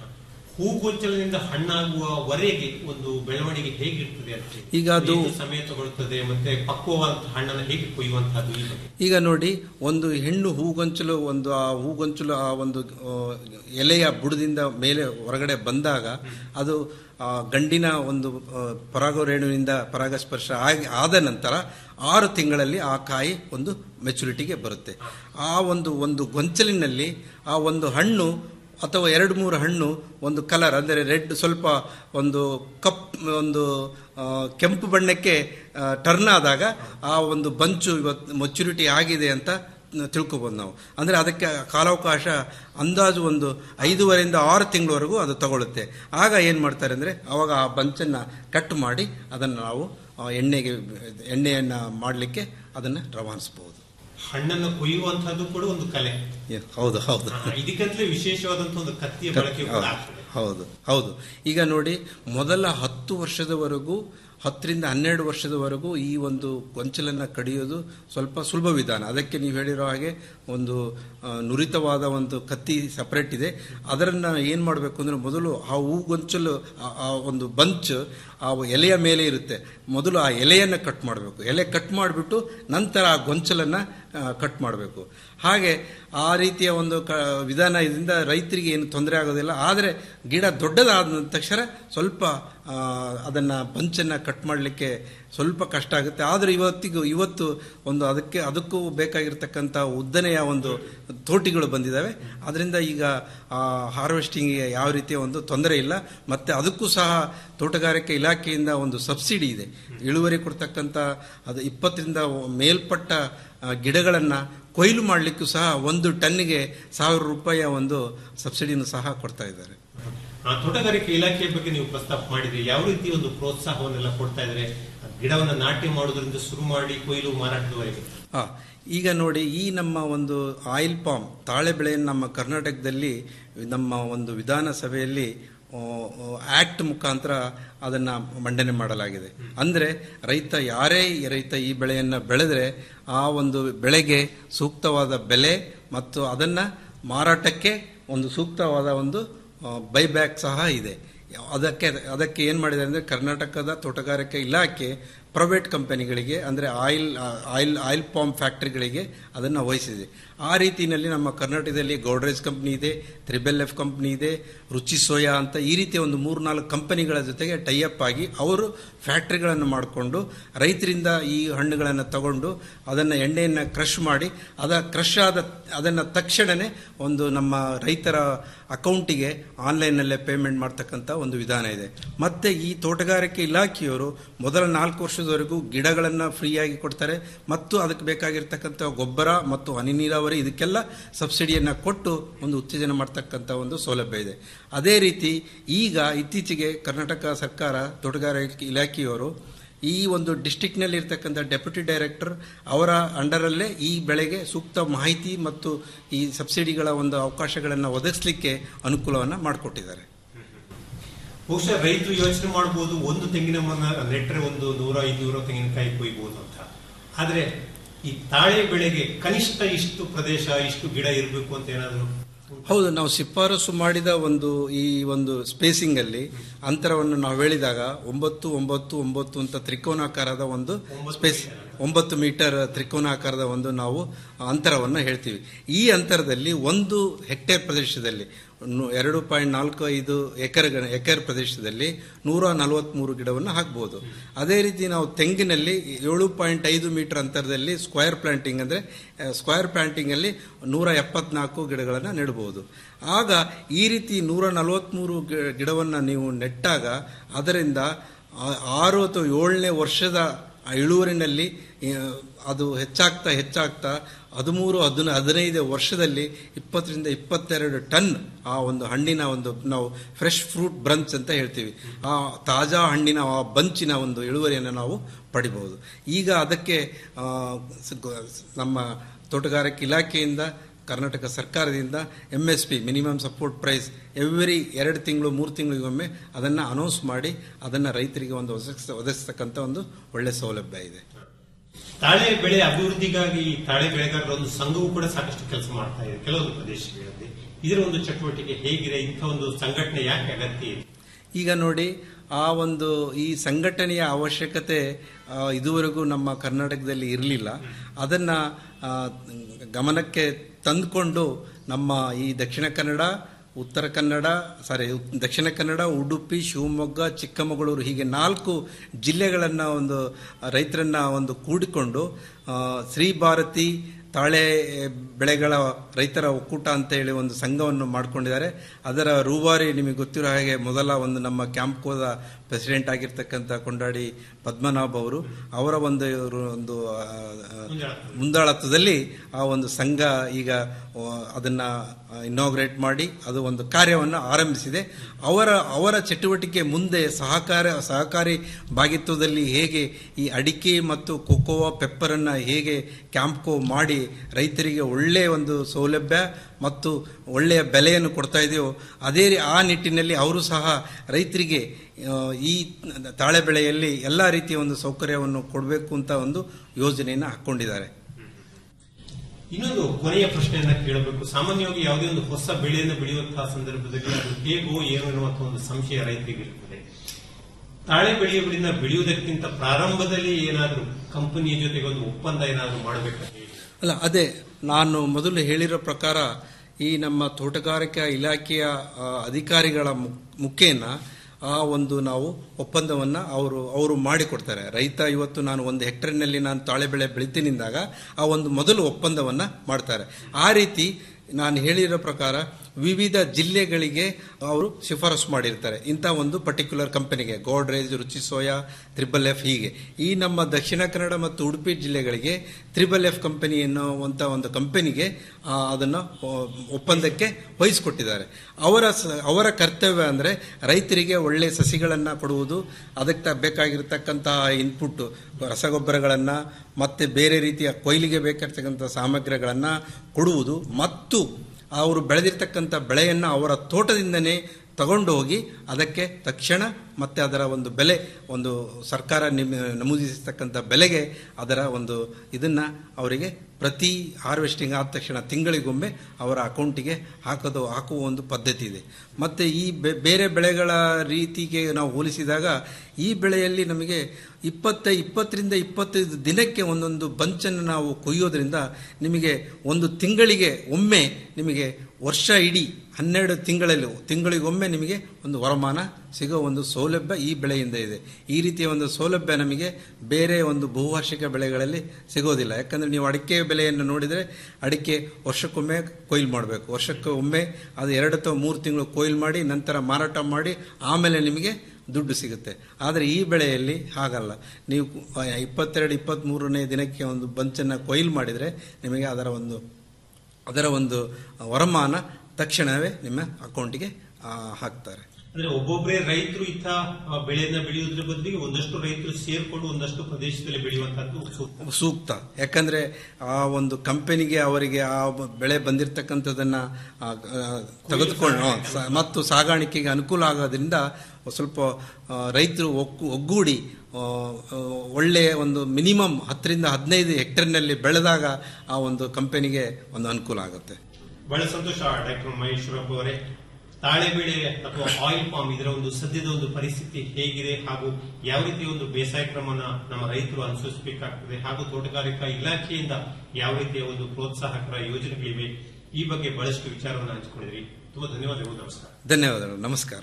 ಹೂಗೊಂಚಲಿನಿಂದ ಹಣ್ಣಾಗುವವರೆಗೆ ಒಂದು ಬೆಳವಣಿಗೆ ಹೇಗಿರ್ತದೆ ಅಂತ ಈಗ ಅದು- ಎಷ್ಟು ಸಮಯ ತಗೊಳ್ತದೆ ಮತ್ತೆ ಪಕ್ವವಾದ ಹಣ್ಣನ್ನು ಹೇಗೆ ಕೊಯ್ಯುವಂತಹದ್ದು ಈ ಬಗ್ಗೆ ಈಗ ನೋಡಿ ಒಂದು ಹೆಣ್ಣು ಹೂಗೊಂಚಲು ಒಂದು ಆ ಹೂಗೊಂಚಲು ಆ ಒಂದು ಆ, ಎಲೆಯ ಬುಡದಿಂದ ಮೇಲೆ ಹೊರಗಡೆ ಬಂದಾಗ ಅದು ಆ, ಗಂಡಿನ ಒಂದು ಆ, ಪರಾಗರೇಣುವಿನಿಂದ ಪರಾಗಸ್ಪರ್ಶ ಆಗಿ ಆದ ನಂತರ ಆರು ತಿಂಗಳಲ್ಲಿ ಆ ಕಾಯಿ ಒಂದು ಮೆಚುರಿಟಿಗೆ ಬರುತ್ತೆ ಆ ಒಂದು ಒಂದು ಗೊಂಚಲಿನಲ್ಲಿ ಆ ಒಂದು ಹಣ್ಣು ಅಥವಾ ಎರಡು ಮೂರು ಹಣ್ಣು ಒಂದು ಕಲರ್ ಅಂದರೆ ರೆಡ್ ಸ್ವಲ್ಪ ಒಂದು ಕಪ್ ಒಂದು ಆ, ಕೆಂಪು ಬಣ್ಣಕ್ಕೆ ಟರ್ನ್ ಆದಾಗ ಆ ಒಂದು ಬಂಚು ಇವತ್ತು ಮೆಚುರಿಟಿ ಆಗಿದೆ ಅಂತ ತಿಳ್ಕೊಬೋದು ನಾವು ಅಂದರೆ ಅದಕ್ಕೆ ಕಾಲಾವಕಾಶ ಅಂದಾಜು ಒಂದು ಐದೂವರೆಯಿಂದ ಆರು ತಿಂಗಳವರೆಗೂ ಅದು ತಗೊಳುತ್ತೆ ಆಗ ಏನು ಮಾಡ್ತಾರೆ ಅಂದರೆ ಅವಾಗ ಆ ಬಂಚನ್ನು ಕಟ್ ಮಾಡಿ ಅದನ್ನು ನಾವು ಆ, ಎಣ್ಣೆಗೆ ಎಣ್ಣೆಯನ್ನು ಮಾಡಲಿಕ್ಕೆ ಅದನ್ನು ರವಾನಿಸ್ಬೋದು ಹಣ್ಣನ್ನು ಕೊಯ್ಯುವಂತಹದ್ದು ಕೂಡ ಒಂದು ಕಲೆ ಏ- ಹೌದು ಹೌದು ಆ, ಇದಕ್ಕಂತಲೇ ವಿಶೇಷವಾದಂತಹ ಒಂದು ಕತ್ತಿಯ ಬಳಕೆ ಕೂಡ ಆಗ್ತದೆ ಹೌದು ಹೌದು ಈಗ ನೋಡಿ ಮೊದಲ ಹತ್ತು ವರ್ಷದವರೆಗೂ ಹತ್ತರಿಂದ ಹನ್ನೆರಡು ವರ್ಷದವರೆಗೂ ಈ ಒಂದು ಗೊಂಚಲನ್ನು ಕಡಿಯೋದು ಸ್ವಲ್ಪ ಸುಲಭ ವಿಧಾನ ಅದಕ್ಕೆ ನೀವು ಹೇಳಿರೋ ಹಾಗೆ ಒಂದು ಆ, ನುರಿತವಾದ ಒಂದು ಕತ್ತಿ ಸಪರೇಟ್ ಇದೆ ಅದನ್ನು ಏನು ಮಾಡಬೇಕು ಅಂದರೆ ಮೊದಲು ಆ ಹೂ ಗೊಂಚಲು ಆ- ಆ ಒಂದು ಬಂಚ್ ಆ ಎಲೆಯ ಮೇಲೆ ಇರುತ್ತೆ ಮೊದಲು ಆ ಎಲೆಯನ್ನು ಕಟ್ ಮಾಡಬೇಕು ಎಲೆ ಕಟ್ ಮಾಡಿಬಿಟ್ಟು ನಂತರ ಆ ಗೊಂಚಲನ್ನು ಕಟ್ ಮಾಡಬೇಕು ಹಾಗೆ ಆ ರೀತಿಯ ಒಂದು ಕ ವಿಧಾನ ಇದರಿಂದ ರೈತರಿಗೆ ಏನು ತೊಂದರೆ ಆಗೋದಿಲ್ಲ ಆದರೆ ಗಿಡ ದೊಡ್ಡದಾದ ತಕ್ಷಣ ಸ್ವಲ್ಪ ಆ, ಅದನ್ನು ಬಂಚನ್ನು ಕಟ್ ಮಾಡಲಿಕ್ಕೆ ಸ್ವಲ್ಪ ಕಷ್ಟ ಆಗುತ್ತೆ ಆದರೆ ಇವತ್ತಿಗೂ ಇವತ್ತು ಒಂದು ಅದಕ್ಕೆ ಅದಕ್ಕೂ ಬೇಕಾಗಿರ್ತಕ್ಕಂಥ ಉದ್ದನೆಯ ಒಂದು ತೋಟಿಗಳು ಬಂದಿದ್ದಾವೆ ಅದರಿಂದ ಈಗ ಹಾರ್ವೆಸ್ಟಿಂಗಿಗೆ ಯಾವ ರೀತಿಯ ಒಂದು ತೊಂದರೆ ಇಲ್ಲ ಮತ್ತು ಅದಕ್ಕೂ ಸಹ ತೋಟಗಾರಿಕೆ ಇಲಾಖೆಯಿಂದ ಒಂದು ಸಬ್ಸಿಡಿ ಇದೆ ಇಳುವರಿ ಕೊಡ್ತಕ್ಕಂಥ ಅದು ಇಪ್ಪತ್ತರಿಂದ ಮೇಲ್ಪಟ್ಟ ಗಿಡಗಳನ್ನು ಕೊಯ್ಲು ಮಾಡಲಿಕ್ಕೂ ಸಹ ಒಂದು ಟನ್ನಿಗೆ ಸಾವಿರ ರೂಪಾಯಿಯ ಒಂದು ಸಬ್ಸಿಡಿಯನ್ನು ಸಹ ಕೊಡ್ತಾ ಇದ್ದಾರೆ ಆ ತೋಟಗಾರಿಕೆ ಇಲಾಖೆಯ ಬಗ್ಗೆ ನೀವು ಪ್ರಸ್ತಾಪ ಮಾಡಿದ್ರಿ ಯಾವ ರೀತಿ ಒಂದು ಪ್ರೋತ್ಸಾಹವನ್ನೆಲ್ಲ ಕೊಡ್ತಾ ಇದ್ದಾರೆ ಗಿಡವನ್ನು ನಾಟಿ ಮಾಡೋದ್ರಿಂದ ಶುರು ಮಾಡಿ ಕೊಯ್ಲು ಮಾರಾಟದವರೆಗೆ ಆ, ಈಗ ನೋಡಿ ಈ ನಮ್ಮ ಒಂದು ಆಯಿಲ್ ಪಾಮ್ ತಾಳೆ ಬೆಳೆಯನ್ನು ನಮ್ಮ ಕರ್ನಾಟಕದಲ್ಲಿ ನಮ್ಮ ಒಂದು ವಿಧಾನಸಭೆಯಲ್ಲಿ ಆಕ್ಟ್ ಮುಖಾಂತರ ಅದನ್ನು ಮಂಡನೆ ಮಾಡಲಾಗಿದೆ ಅಂದರೆ ರೈತ ಯಾರೇ ಈ ರೈತ ಈ ಬೆಳೆಯನ್ನು ಬೆಳೆದರೆ ಆ ಒಂದು ಬೆಳೆಗೆ ಸೂಕ್ತವಾದ ಬೆಲೆ ಮತ್ತು ಅದನ್ನು ಮಾರಾಟಕ್ಕೆ ಒಂದು ಸೂಕ್ತವಾದ ಒಂದು ಬೈಬ್ಯಾಕ್ ಸಹ ಇದೆ ಅದಕ್ಕೆ ಅದಕ್ಕೆ ಏನು ಮಾಡಿದೆ ಅಂದರೆ ಕರ್ನಾಟಕದ ತೋಟಗಾರಿಕೆ ಇಲಾಖೆ ಪ್ರೈವೇಟ್ ಕಂಪನಿಗಳಿಗೆ ಅಂದರೆ ಆಯಿಲ್ ಆಯಿಲ್ ಆಯಿಲ್ ಪಾಮ್ ಫ್ಯಾಕ್ಟ್ರಿಗಳಿಗೆ ಅದನ್ನು ವಹಿಸಿದೆ ಆ ರೀತಿಯಲ್ಲಿ ನಮ್ಮ ಕರ್ನಾಟಕದಲ್ಲಿ ಗೌಡ್ರೇಜ್ ಕಂಪ್ನಿ ಇದೆ ತ್ರಿಬೆಲ್ ಎಫ್ ಕಂಪ್ನಿ ಇದೆ ರುಚಿ ಸೋಯಾ ಅಂತ ಈ ರೀತಿಯ ಒಂದು ಮೂರು ನಾಲ್ಕು ಕಂಪನಿಗಳ ಜೊತೆಗೆ ಟೈಅಪ್ ಆಗಿ ಅವರು ಫ್ಯಾಕ್ಟ್ರಿಗಳನ್ನು ಮಾಡಿಕೊಂಡು ರೈತರಿಂದ ಈ ಹಣ್ಣುಗಳನ್ನು ತಗೊಂಡು ಅದನ್ನು ಎಣ್ಣೆಯನ್ನು ಕ್ರಷ್ ಮಾಡಿ ಅದ ಕ್ರಷ್ ಆದ ಅದನ್ನು ತಕ್ಷಣವೇ ಒಂದು ನಮ್ಮ ರೈತರ ಅಕೌಂಟಿಗೆ ಆನ್ಲೈನಲ್ಲೇ ಪೇಮೆಂಟ್ ಮಾಡ್ತಕ್ಕಂಥ ಒಂದು ವಿಧಾನ ಇದೆ ಮತ್ತೆ ಈ ತೋಟಗಾರಿಕೆ ಇಲಾಖೆಯವರು ಮೊದಲ ನಾಲ್ಕು ವರ್ಷದವರೆಗೂ ಗಿಡಗಳನ್ನು ಫ್ರೀಯಾಗಿ ಕೊಡ್ತಾರೆ ಮತ್ತು ಅದಕ್ಕೆ ಬೇಕಾಗಿರ್ತಕ್ಕಂಥ ಗೊಬ್ಬರ ಮತ್ತು ಹನಿ ನೀರಾವರಿ ಇದಕ್ಕೆಲ್ಲ ಸಬ್ಸಿಡಿಯನ್ನು ಕೊಟ್ಟು ಒಂದು ಉತ್ತೇಜನ ಮಾಡ್ತಕ್ಕಂಥ ಒಂದು ಸೌಲಭ್ಯ ಇದೆ ಅದೇ ರೀತಿ ಈಗ ಇತ್ತೀಚೆಗೆ ಕರ್ನಾಟಕ ಸರ್ಕಾರ ತೋಟಗಾರಿಕೆ ಇಲಾಖೆಯವರು ಈ ಒಂದು ಡಿಸ್ಟಿಕ್ನಲ್ಲಿ ಇರ್ತಕ್ಕಂಥ ಡೆಪ್ಯೂಟಿ ಡೈರೆಕ್ಟರ್ ಅವರ ಅಂಡರಲ್ಲೇ ಈ ಬೆಳೆಗೆ ಸೂಕ್ತ ಮಾಹಿತಿ ಮತ್ತು ಈ ಸಬ್ಸಿಡಿಗಳ ಒಂದು ಅವಕಾಶಗಳನ್ನು ಒದಗಿಸಲಿಕ್ಕೆ ಅನುಕೂಲವನ್ನು ಮಾಡಿಕೊಟ್ಟಿದ್ದಾರೆ ಬಹುಶಃ ರೈತರು ಯೋಚನೆ ಮಾಡಬಹುದು ಒಂದು ತೆಂಗಿನ ಮರ ನೆಟ್ಟರೆ ಒಂದು ನೂರ ಐನೂರ ತೆಂಗಿನಕಾಯಿ ಕೊಯ್ಬಹುದು ಅಂತ ಆದ್ರೆ ಈ ತಾಳೆ ಬೆಳೆಗೆ ಕನಿಷ್ಠ ಇಷ್ಟು ಪ್ರದೇಶ ಇಷ್ಟು ಗಿಡ ಇರಬೇಕು ಅಂತ ಏನಾದ್ರು ಹೌದು ನಾವು ಶಿಫಾರಸು ಮಾಡಿದ ಒಂದು ಈ ಒಂದು ಸ್ಪೇಸಿಂಗ್ ಅಲ್ಲಿ ಅಂತರವನ್ನು ನಾವು ಹೇಳಿದಾಗ ಒಂಬತ್ತು ಒಂಬತ್ತು ಒಂಬತ್ತು ಅಂತ ತ್ರಿಕೋನಾಕಾರದ ಒಂದು ಸ್ಪೇಸ್ ಒಂಬತ್ತು ಮೀಟರ್ ತ್ರಿಕೋನಾಕಾರದ ಒಂದು ನಾವು ಅಂತರವನ್ನು ಹೇಳ್ತೀವಿ ಈ ಅಂತರದಲ್ಲಿ ಒಂದು ಹೆಕ್ಟೇರ್ ಪ್ರದೇಶದಲ್ಲಿ ನು- ಎರಡು ಪಾಯಿಂಟ್ ನಾಲ್ಕು ಐದು ಎಕರ್ ಎಕರ್ ಪ್ರದೇಶದಲ್ಲಿ ನೂರ ನಲವತ್ಮೂರು ಗಿಡವನ್ನು ಹಾಕ್ಬೋದು ಅದೇ ರೀತಿ ನಾವು ತೆಂಗಿನಲ್ಲಿ ಏಳು ಪಾಯಿಂಟ್ ಐದು ಮೀಟರ್ ಅಂತರದಲ್ಲಿ ಸ್ಕ್ವೇರ್ ಪ್ಲಾಂಟಿಂಗ್ ಅಂದರೆ ಸ್ಕ್ವೇರ್ ಪ್ಲಾಂಟಿಂಗ್ ಅಲ್ಲಿ ನೂರ ಎಪ್ಪತ್ನಾಲ್ಕು ಗಿಡಗಳನ್ನು ನೆಡಬಹುದು ಆಗ ಈ ರೀತಿ ನೂರ ನಲವತ್ಮೂರು ಗಿಡವನ್ನು ನೀವು ನೆಟ್ಟಾಗ ಅದರಿಂದ ಆ- ಆರು ಅಥವಾ ಏಳನೇ ವರ್ಷದ ಆ ಇಳುವರಿನಲ್ಲಿ ಆ, ಅದು ಹೆಚ್ಚಾಗ್ತಾ ಹೆಚ್ಚಾಗ್ತಾ ಹದಿಮೂರು ಹದಿನ ಹದಿನೈದು ವರ್ಷದಲ್ಲಿ ಇಪ್ಪತ್ತರಿಂದ ಇಪ್ಪತ್ತೆರಡು ಟನ್ ಆ ಒಂದು ಹಣ್ಣಿನ ಒಂದು ನಾವು ಫ್ರೆಶ್ ಫ್ರೂಟ್ ಬ್ರಂಚ್ ಅಂತ ಹೇಳ್ತೀವಿ ಆ ತಾಜಾ ಹಣ್ಣಿನ ಆ ಬಂಚಿನ ಒಂದು ಇಳುವರಿಯನ್ನು ನಾವು ಪಡಿಬಹುದು ಈಗ ಅದಕ್ಕೆ ಆ, ಸ- ಗ- ನಮ್ಮ ತೋಟಗಾರಿಕೆ ಇಲಾಖೆಯಿಂದ ಕರ್ನಾಟಕ ಸರ್ಕಾರದಿಂದ M S P minimum support price every ಎರಡು ತಿಂಗಳು ಮೂರು ತಿಂಗಳಿಗೊಮ್ಮೆ ಅದನ್ನು ಅನೌನ್ಸ್ ಮಾಡಿ ಅದನ್ನು ರೈತರಿಗೆ ಒಂದು ಒದಗಿಸ ಒದಗಿಸ್ತಕ್ಕಂಥ ಒಂದು ಒಳ್ಳೆ ಸೌಲಭ್ಯ ಇದೆ ತಾಳೆ ಬೆಳೆ ಅಭಿವೃದ್ಧಿಗಾಗಿ ಈ ತಾಳೆ ಬೆಳೆಗಾರರ ಒಂದು ಸಂಘವು ಕೂಡ ಸಾಕಷ್ಟು ಕೆಲಸ ಮಾಡ್ತಾ ಇದೆ ಕೆಲವೊಂದು ಪ್ರದೇಶಗಳಲ್ಲಿ ಇದರ ಒಂದು ಚಟುವಟಿಕೆ ಹೇಗಿದೆ ಇಂಥ ಒಂದು ಸಂಘಟನೆ ಯಾಕೆ ಅಗತ್ಯ ಇದೆ ಈಗ ನೋಡಿ ಆ ಒಂದು ಈ ಸಂಘಟನೆಯ ಅವಶ್ಯಕತೆ ಆ, ಇದುವರೆಗೂ ನಮ್ಮ ಕರ್ನಾಟಕದಲ್ಲಿ ಇರಲಿಲ್ಲ ಅದನ್ನ ಆ, ಗಮನಕ್ಕೆ ತಂದುಕೊಂಡು ನಮ್ಮ ಈ ದಕ್ಷಿಣ ಕನ್ನಡ ಉತ್ತರ ಕನ್ನಡ ಸಾರಿ ಉತ್- ದಕ್ಷಿಣ ಕನ್ನಡ ಉಡುಪಿ ಶಿವಮೊಗ್ಗ ಚಿಕ್ಕಮಗಳೂರು ಹೀಗೆ ನಾಲ್ಕು ಜಿಲ್ಲೆಗಳನ್ನು ಒಂದು ರೈತರನ್ನ ಒಂದು ಕೂಡಿಕೊಂಡು ಆ, ಶ್ರೀ ಭಾರತಿ ತಾಳೆ ಬೆಳೆಗಳ ರೈತರ ಒಕ್ಕೂಟ ಅಂತ ಹೇಳಿ ಒಂದು ಸಂಘವನ್ನು ಮಾಡಿಕೊಂಡಿದ್ದಾರೆ ಅದರ ರೂವಾರಿ ನಿಮಗೆ ಗೊತ್ತಿರೋ ಹಾಗೆ ಮೊದಲ ಒಂದು ನಮ್ಮ ಕ್ಯಾಂಪ್ಕೋದ ಪ್ರೆಸಿಡೆಂಟ್ ಆಗಿರ್ತಕ್ಕಂಥ ಕೊಂಡಾಡಿ ಪದ್ಮನಾಭ್ ಅವರು ಅವರ ಒಂದು ಇವ್ರು ಒಂದು ಆ, ಆ, ಮುಂದಾಳತ್ವದಲ್ಲಿ ಆ ಒಂದು ಸಂಘ ಈಗ ಆ, ಅದನ್ನ ಇನಾಗ್ರೇಟ್ ಮಾಡಿ ಅದು ಒಂದು ಕಾರ್ಯವನ್ನು ಆರಂಭಿಸಿದೆ ಅವರ ಅವರ ಚಟುವಟಿಕೆ ಮುಂದೆ ಸಹಕಾರ ಸಹಕಾರಿ ಭಾಗಿತ್ವದಲ್ಲಿ ಹೇಗೆ ಈ ಅಡಿಕೆ ಮತ್ತು ಕೊಕೋವಾ ಪೆಪ್ಪರ್ ಅನ್ನ ಹೇಗೆ ಕ್ಯಾಂಪ್ಕೋ ಮಾಡಿ ರೈತರಿಗೆ ಒಳ್ಳೆಯ ಒಂದು ಸೌಲಭ್ಯ ಮತ್ತು ಒಳ್ಳೆಯ ಬೆಲೆಯನ್ನು ಕೊಡ್ತಾ ಇದೆಯೋ ಅದೇ ರೀ- ಆ ನಿಟ್ಟಿನಲ್ಲಿ ಅವರು ಸಹ ರೈತರಿಗೆ ಆ, ಈ ತಾಳೆ ಬೆಳೆಯಲ್ಲಿ ಎಲ್ಲ ರೀತಿಯ ಒಂದು ಸೌಕರ್ಯವನ್ನು ಕೊಡಬೇಕು ಅಂತ ಒಂದು ಯೋಜನೆಯನ್ನು ಹಾಕೊಂಡಿದ್ದಾರೆ ಇನ್ನೊಂದು ಕೊನೆಯ ಪ್ರಶ್ನೆಯನ್ನ ಕೇಳಬೇಕು ಸಾಮಾನ್ಯವಾಗಿ ಯಾವುದೇ ಒಂದು ಹೊಸ ಬೆಳೆಯನ್ನು ಬೆಳೆಯುವಂತಹ ಸಂದರ್ಭದಲ್ಲಿ ಅದು ಹೇಗೋ ಏನು ಎನ್ನುವಂತಹ ಒಂದು ಸಂಶಯ ರೈತರಿಗೆ ಇರುತ್ತದೆ ತಾಳೆ ಬೆಳೆಯುವುದರಿಂದ ಬೆಳೆಯುವುದಕ್ಕಿಂತ ಪ್ರಾರಂಭದಲ್ಲಿ ಏನಾದರೂ ಕಂಪನಿಯ ಜೊತೆಗೆ ಒಂದು ಒಪ್ಪಂದ ಏನಾದರೂ ಮಾಡಬೇಕಾಗಿ ಅಲ್ಲ ಅದೇ ನಾನು ಮೊದಲು ಹೇಳಿರೋ ಪ್ರಕಾರ ಈ ನಮ್ಮ ತೋಟಗಾರಿಕಾ ಇಲಾಖೆಯ ಆ, ಅಧಿಕಾರಿಗಳ ಮು- ಮುಖೇನ ಆ ಒಂದು ನಾವು ಒಪ್ಪಂದವನ್ನ ಅವರು ಅವರು ಮಾಡಿಕೊಡ್ತಾರೆ ರೈತ ಇವತ್ತು ನಾನು ಒಂದು ಹೆಕ್ಟರ್ನಲ್ಲಿ ನಾನು ತಾಳೆ ಬೆಳೆ ಬೆಳಿತೀನಿಂದಾಗ ಆ ಒಂದು ಮೊದಲು ಒಪ್ಪಂದವನ್ನ ಮಾಡ್ತಾರೆ ಆ ರೀತಿ ನಾನು ಹೇಳಿರೋ ಪ್ರಕಾರ ವಿವಿಧ ಜಿಲ್ಲೆಗಳಿಗೆ ಅವರು ಶಿಫಾರಸು ಮಾಡಿರ್ತಾರೆ ಇಂಥ ಒಂದು ಪರ್ಟಿಕ್ಯುಲರ್ ಕಂಪನಿಗೆ ಗೋಡ್ರೇಜ್ ರುಚಿ ಸೋಯಾ ತ್ರಿಬಲ್ ಎಫ್ ಹೀಗೆ ಈ ನಮ್ಮ ದಕ್ಷಿಣ ಕನ್ನಡ ಮತ್ತು ಉಡುಪಿ ಜಿಲ್ಲೆಗಳಿಗೆ ತ್ರಿಬಲ್ ಎಫ್ ಕಂಪನಿ ಎನ್ನುವಂಥ ಒಂದು ಕಂಪನಿಗೆ ಆ, ಅದನ್ನು ಆ, ಒಪ್ಪಂದಕ್ಕೆ ವಹಿಸಿಕೊಟ್ಟಿದ್ದಾರೆ ಅವರ ಸ- ಅವರ ಕರ್ತವ್ಯ ಅಂದರೆ ರೈತರಿಗೆ ಒಳ್ಳೆ ಸಸಿಗಳನ್ನು ಕೊಡುವುದು ಅದಕ್ಕೆ ಬೇಕಾಗಿರ್ತಕ್ಕಂತಹ ಇನ್ಪುಟ್ ರಸಗೊಬ್ಬರಗಳನ್ನು ಮತ್ತೆ ಬೇರೆ ರೀತಿಯ ಕೊಯ್ಲಿಗೆ ಬೇಕಾಗಿರ್ತಕ್ಕಂಥ ಸಾಮಗ್ರಿಗಳನ್ನು ಕೊಡುವುದು ಮತ್ತು ಅವರು ಬೆಳೆದಿರ್ತಕ್ಕಂಥ ಬೆಳೆಯನ್ನು ಅವರ ತೋಟದಿಂದನೇ ತಗೊಂಡು ಹೋಗಿ ಅದಕ್ಕೆ ತಕ್ಷಣ ಮತ್ತೆ ಅದರ ಒಂದು ಬೆಲೆ ಒಂದು ಸರ್ಕಾರ ನಿಮ್- ನಮೂದಿಸತಕ್ಕಂಥ ಬೆಲೆಗೆ ಅದರ ಒಂದು ಇದನ್ನ ಅವರಿಗೆ ಪ್ರತಿ ಹಾರ್ವೆಸ್ಟಿಂಗ್ ಆದ ತಕ್ಷಣ ತಿಂಗಳಿಗೊಮ್ಮೆ ಅವರ ಅಕೌಂಟಿಗೆ ಹಾಕೋದು ಹಾಕುವ ಒಂದು ಪದ್ಧತಿ ಇದೆ ಮತ್ತೆ ಈ ಬೆ- ಬೇರೆ ಬೆಳೆಗಳ ರೀತಿಗೆ ನಾವು ಹೋಲಿಸಿದಾಗ ಈ ಬೆಳೆಯಲ್ಲಿ ನಮಗೆ ಇಪ್ಪತ್ತ ಇಪ್ಪತ್ತರಿಂದ ಇಪ್ಪತ್ತೈದು ದಿನಕ್ಕೆ ಒಂದೊಂದು ಬಂಚನ್ನು ನಾವು ಕೊಯ್ಯೋದ್ರಿಂದ ನಿಮಗೆ ಒಂದು ತಿಂಗಳಿಗೆ ಒಮ್ಮೆ ನಿಮಗೆ ವರ್ಷ ಇಡೀ ಹನ್ನೆರಡು ತಿಂಗಳಲ್ಲಿ ತಿಂಗಳಿಗೊಮ್ಮೆ ನಿಮಗೆ ಒಂದು ವರಮಾನ ಸಿಗೋ ಒಂದು ಸೌಲಭ್ಯ ಈ ಬೆಳೆಯಿಂದ ಇದೆ ಈ ರೀತಿಯ ಒಂದು ಸೌಲಭ್ಯ ನಮಗೆ ಬೇರೆ ಒಂದು ಬಹುವಾರ್ಷಿಕ ಬೆಳೆಗಳಲ್ಲಿ ಸಿಗೋದಿಲ್ಲ ಯಾಕಂದ್ರೆ ನೀವು ಅಡಿಕೆ ಬೆಲೆಯನ್ನು ನೋಡಿದರೆ ಅಡಿಕೆ ವರ್ಷಕ್ಕೊಮ್ಮೆ ಕೊಯ್ಲು ಮಾಡಬೇಕು ವರ್ಷಕ್ಕೆ ಒಮ್ಮೆ ಅದು ಎರಡು ಅಥವಾ ಮೂರು ತಿಂಗಳು ಕೊಯ್ಲು ಮಾಡಿ ನಂತರ ಮಾರಾಟ ಮಾಡಿ ಆಮೇಲೆ ನಿಮಗೆ ದುಡ್ಡು ಸಿಗುತ್ತೆ ಆದರೆ ಈ ಬೆಳೆಯಲ್ಲಿ ಹಾಗಲ್ಲ ನೀವು ಇಪ್ಪತ್ತೆರಡು ಇಪ್ಪತ್ತ್ಮೂರನೇ ದಿನಕ್ಕೆ ಒಂದು ಬಂಚನ್ನು ಕೊಯ್ಲು ಮಾಡಿದರೆ ನಿಮಗೆ ಅದರ ಒಂದು ಅದರ ಒಂದು ವರಮಾನ ತಕ್ಷಣವೇ ನಿಮ್ಮ ಅಕೌಂಟಿಗೆ ಆ, ಹಾಕ್ತಾರೆ ಅಂದ್ರೆ ಒಬ್ಬೊಬ್ಬರೇ ರೈತರು ಇಂಥ ಆ, ಬೆಳೆಯನ್ನ ಬೆಳೆಯುವುದ್ರ ಬದಲಿಗೆ ಒಂದಷ್ಟು ರೈತರು ಸೇರ್ಕೊಂಡು ಒಂದಷ್ಟು ಪ್ರದೇಶದಲ್ಲಿ ಬೆಳೆಯುವಂತದ್ದು ಸೂಕ್ತ. ಸೂಕ್ತ ಯಾಕಂದ್ರೆ ಆ ಒಂದು ಕಂಪನಿಗೆ ಅವರಿಗೆ ಆ ಬೆಳೆ ಬಂದಿರತಕ್ಕಂಥದ್ದನ್ನ ಆ, ಆ, ತೆಗೆದುಕೊಂಡು ಆ, ಸ- ಮತ್ತು ಸಾಗಾಣಿಕೆಗೆ ಅನುಕೂಲ ಆಗೋದ್ರಿಂದ ಸ್ವಲ್ಪ ಆ, ರೈತರು ಒಗ್ಗು ಒಗ್ಗೂಡಿ ಆ, ಆ, ಒಳ್ಳೆಯ ಒಂದು ಮಿನಿಮಮ್ ಹತ್ತರಿಂದ ಹದಿನೈದು ಹೆಕ್ಟರ್ನಲ್ಲಿ ಬೆಳೆದಾಗ ಆ ಒಂದು ಕಂಪನಿಗೆ ಒಂದು ಅನುಕೂಲ ಆಗುತ್ತೆ ಬಹಳ ಸಂತೋಷ ಡಾಕ್ಟರ್ ಮಹೇಶ್ವರಪ್ಪ ಅವರೇ ತಾಳೆ ಬೆಳೆ ಅಥವಾ ಆಯಿಲ್ ಪಾಮ್ ಇದರ ಒಂದು ಸದ್ಯದ ಒಂದು ಪರಿಸ್ಥಿತಿ ಹೇಗಿದೆ ಹಾಗೂ ಯಾವ ರೀತಿಯ ಒಂದು ಬೇಸಾಯ ಕ್ರಮನ ನಮ್ಮ ರೈತರು ಅನುಸರಿಸಬೇಕಾಗ್ತದೆ ಹಾಗೂ ತೋಟಗಾರಿಕಾ ಇಲಾಖೆಯಿಂದ ಯಾವ ರೀತಿಯ ಒಂದು ಪ್ರೋತ್ಸಾಹಕರ ಯೋಜನೆಗಳಿವೆ ಈ ಬಗ್ಗೆ ಬಹಳಷ್ಟು ವಿಚಾರವನ್ನು ಹಂಚಿಕೊಂಡಿದ್ರಿ ತುಂಬಾ ಧನ್ಯವಾದಗಳು ನಮಸ್ಕಾರ ಧನ್ಯವಾದಗಳು ನಮಸ್ಕಾರ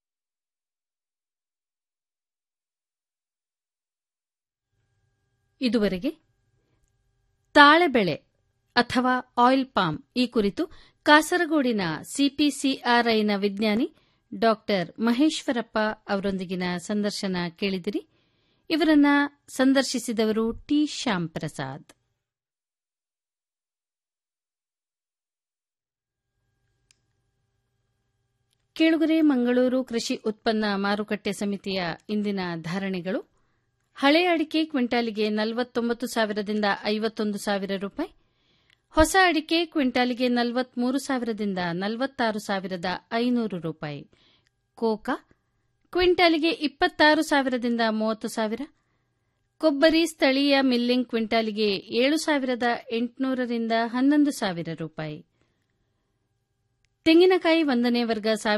ಇದುವರೆಗೆ ತಾಳೆ ಬೆಳೆ ಅಥವಾ ಆಯಿಲ್ ಪಾಮ್ ಈ ಕುರಿತು ಕಾಸರಗೋಡಿನ ಸಿಪಿಸಿಆರ್ಐನ ವಿಜ್ಞಾನಿ ಡಾಕ್ಟರ್ ಮಹೇಶ್ವರಪ್ಪ ಅವರೊಂದಿಗಿನ ಸಂದರ್ಶನ ಕೇಳಿದಿರಿ ಇವರನ್ನ ಸಂದರ್ಶಿಸಿದವರು ಟಿ ಶ್ಯಾಮ್ ಪ್ರಸಾದ್ ಕೇಳುಗರೆ ಮಂಗಳೂರು ಕೃಷಿ ಉತ್ಪನ್ನ ಮಾರುಕಟ್ಟೆ ಸಮಿತಿಯ ಇಂದಿನ ಧಾರಣೆಗಳು ಹಳೆ ಅಡಿಕೆ ಕ್ವಿಂಟಾಲಿಗೆ ನಲವತ್ತೊಂಬತ್ತು ಸಾವಿರದಿಂದ ಐವತ್ತೊಂದು ಸಾವಿರ ರೂಪಾಯಿ ಹೊಸ ಅಡಿಕೆ ಕ್ವಿಂಟಾಲಿಗೆ ನಲವತ್ಮೂರು ಸಾವಿರದಿಂದ ನಲವತ್ತಾರು ಸಾವಿರದ ಐನೂರು ರೂಪಾಯಿ ಕೋಕಾ ಕ್ವಿಂಟಾಲಿಗೆ ಇಪ್ಪತ್ತಾರು ಸಾವಿರದಿಂದ ಮೂವತ್ತು ಸಾವಿರ ಕೊಬ್ಬರಿ ಸ್ಥಳೀಯ ಮಿಲ್ಲಿಂಗ್ ಕ್ವಿಂಟಾಲಿಗೆ ಏಳು ಸಾವಿರದ ಎಂಟುನೂರರಿಂದ ಹನ್ನೊಂದು ಸಾವಿರ ರೂಪಾಯಿ ತೆಂಗಿನಕಾಯಿ ಒಂದನೇ ವರ್ಗ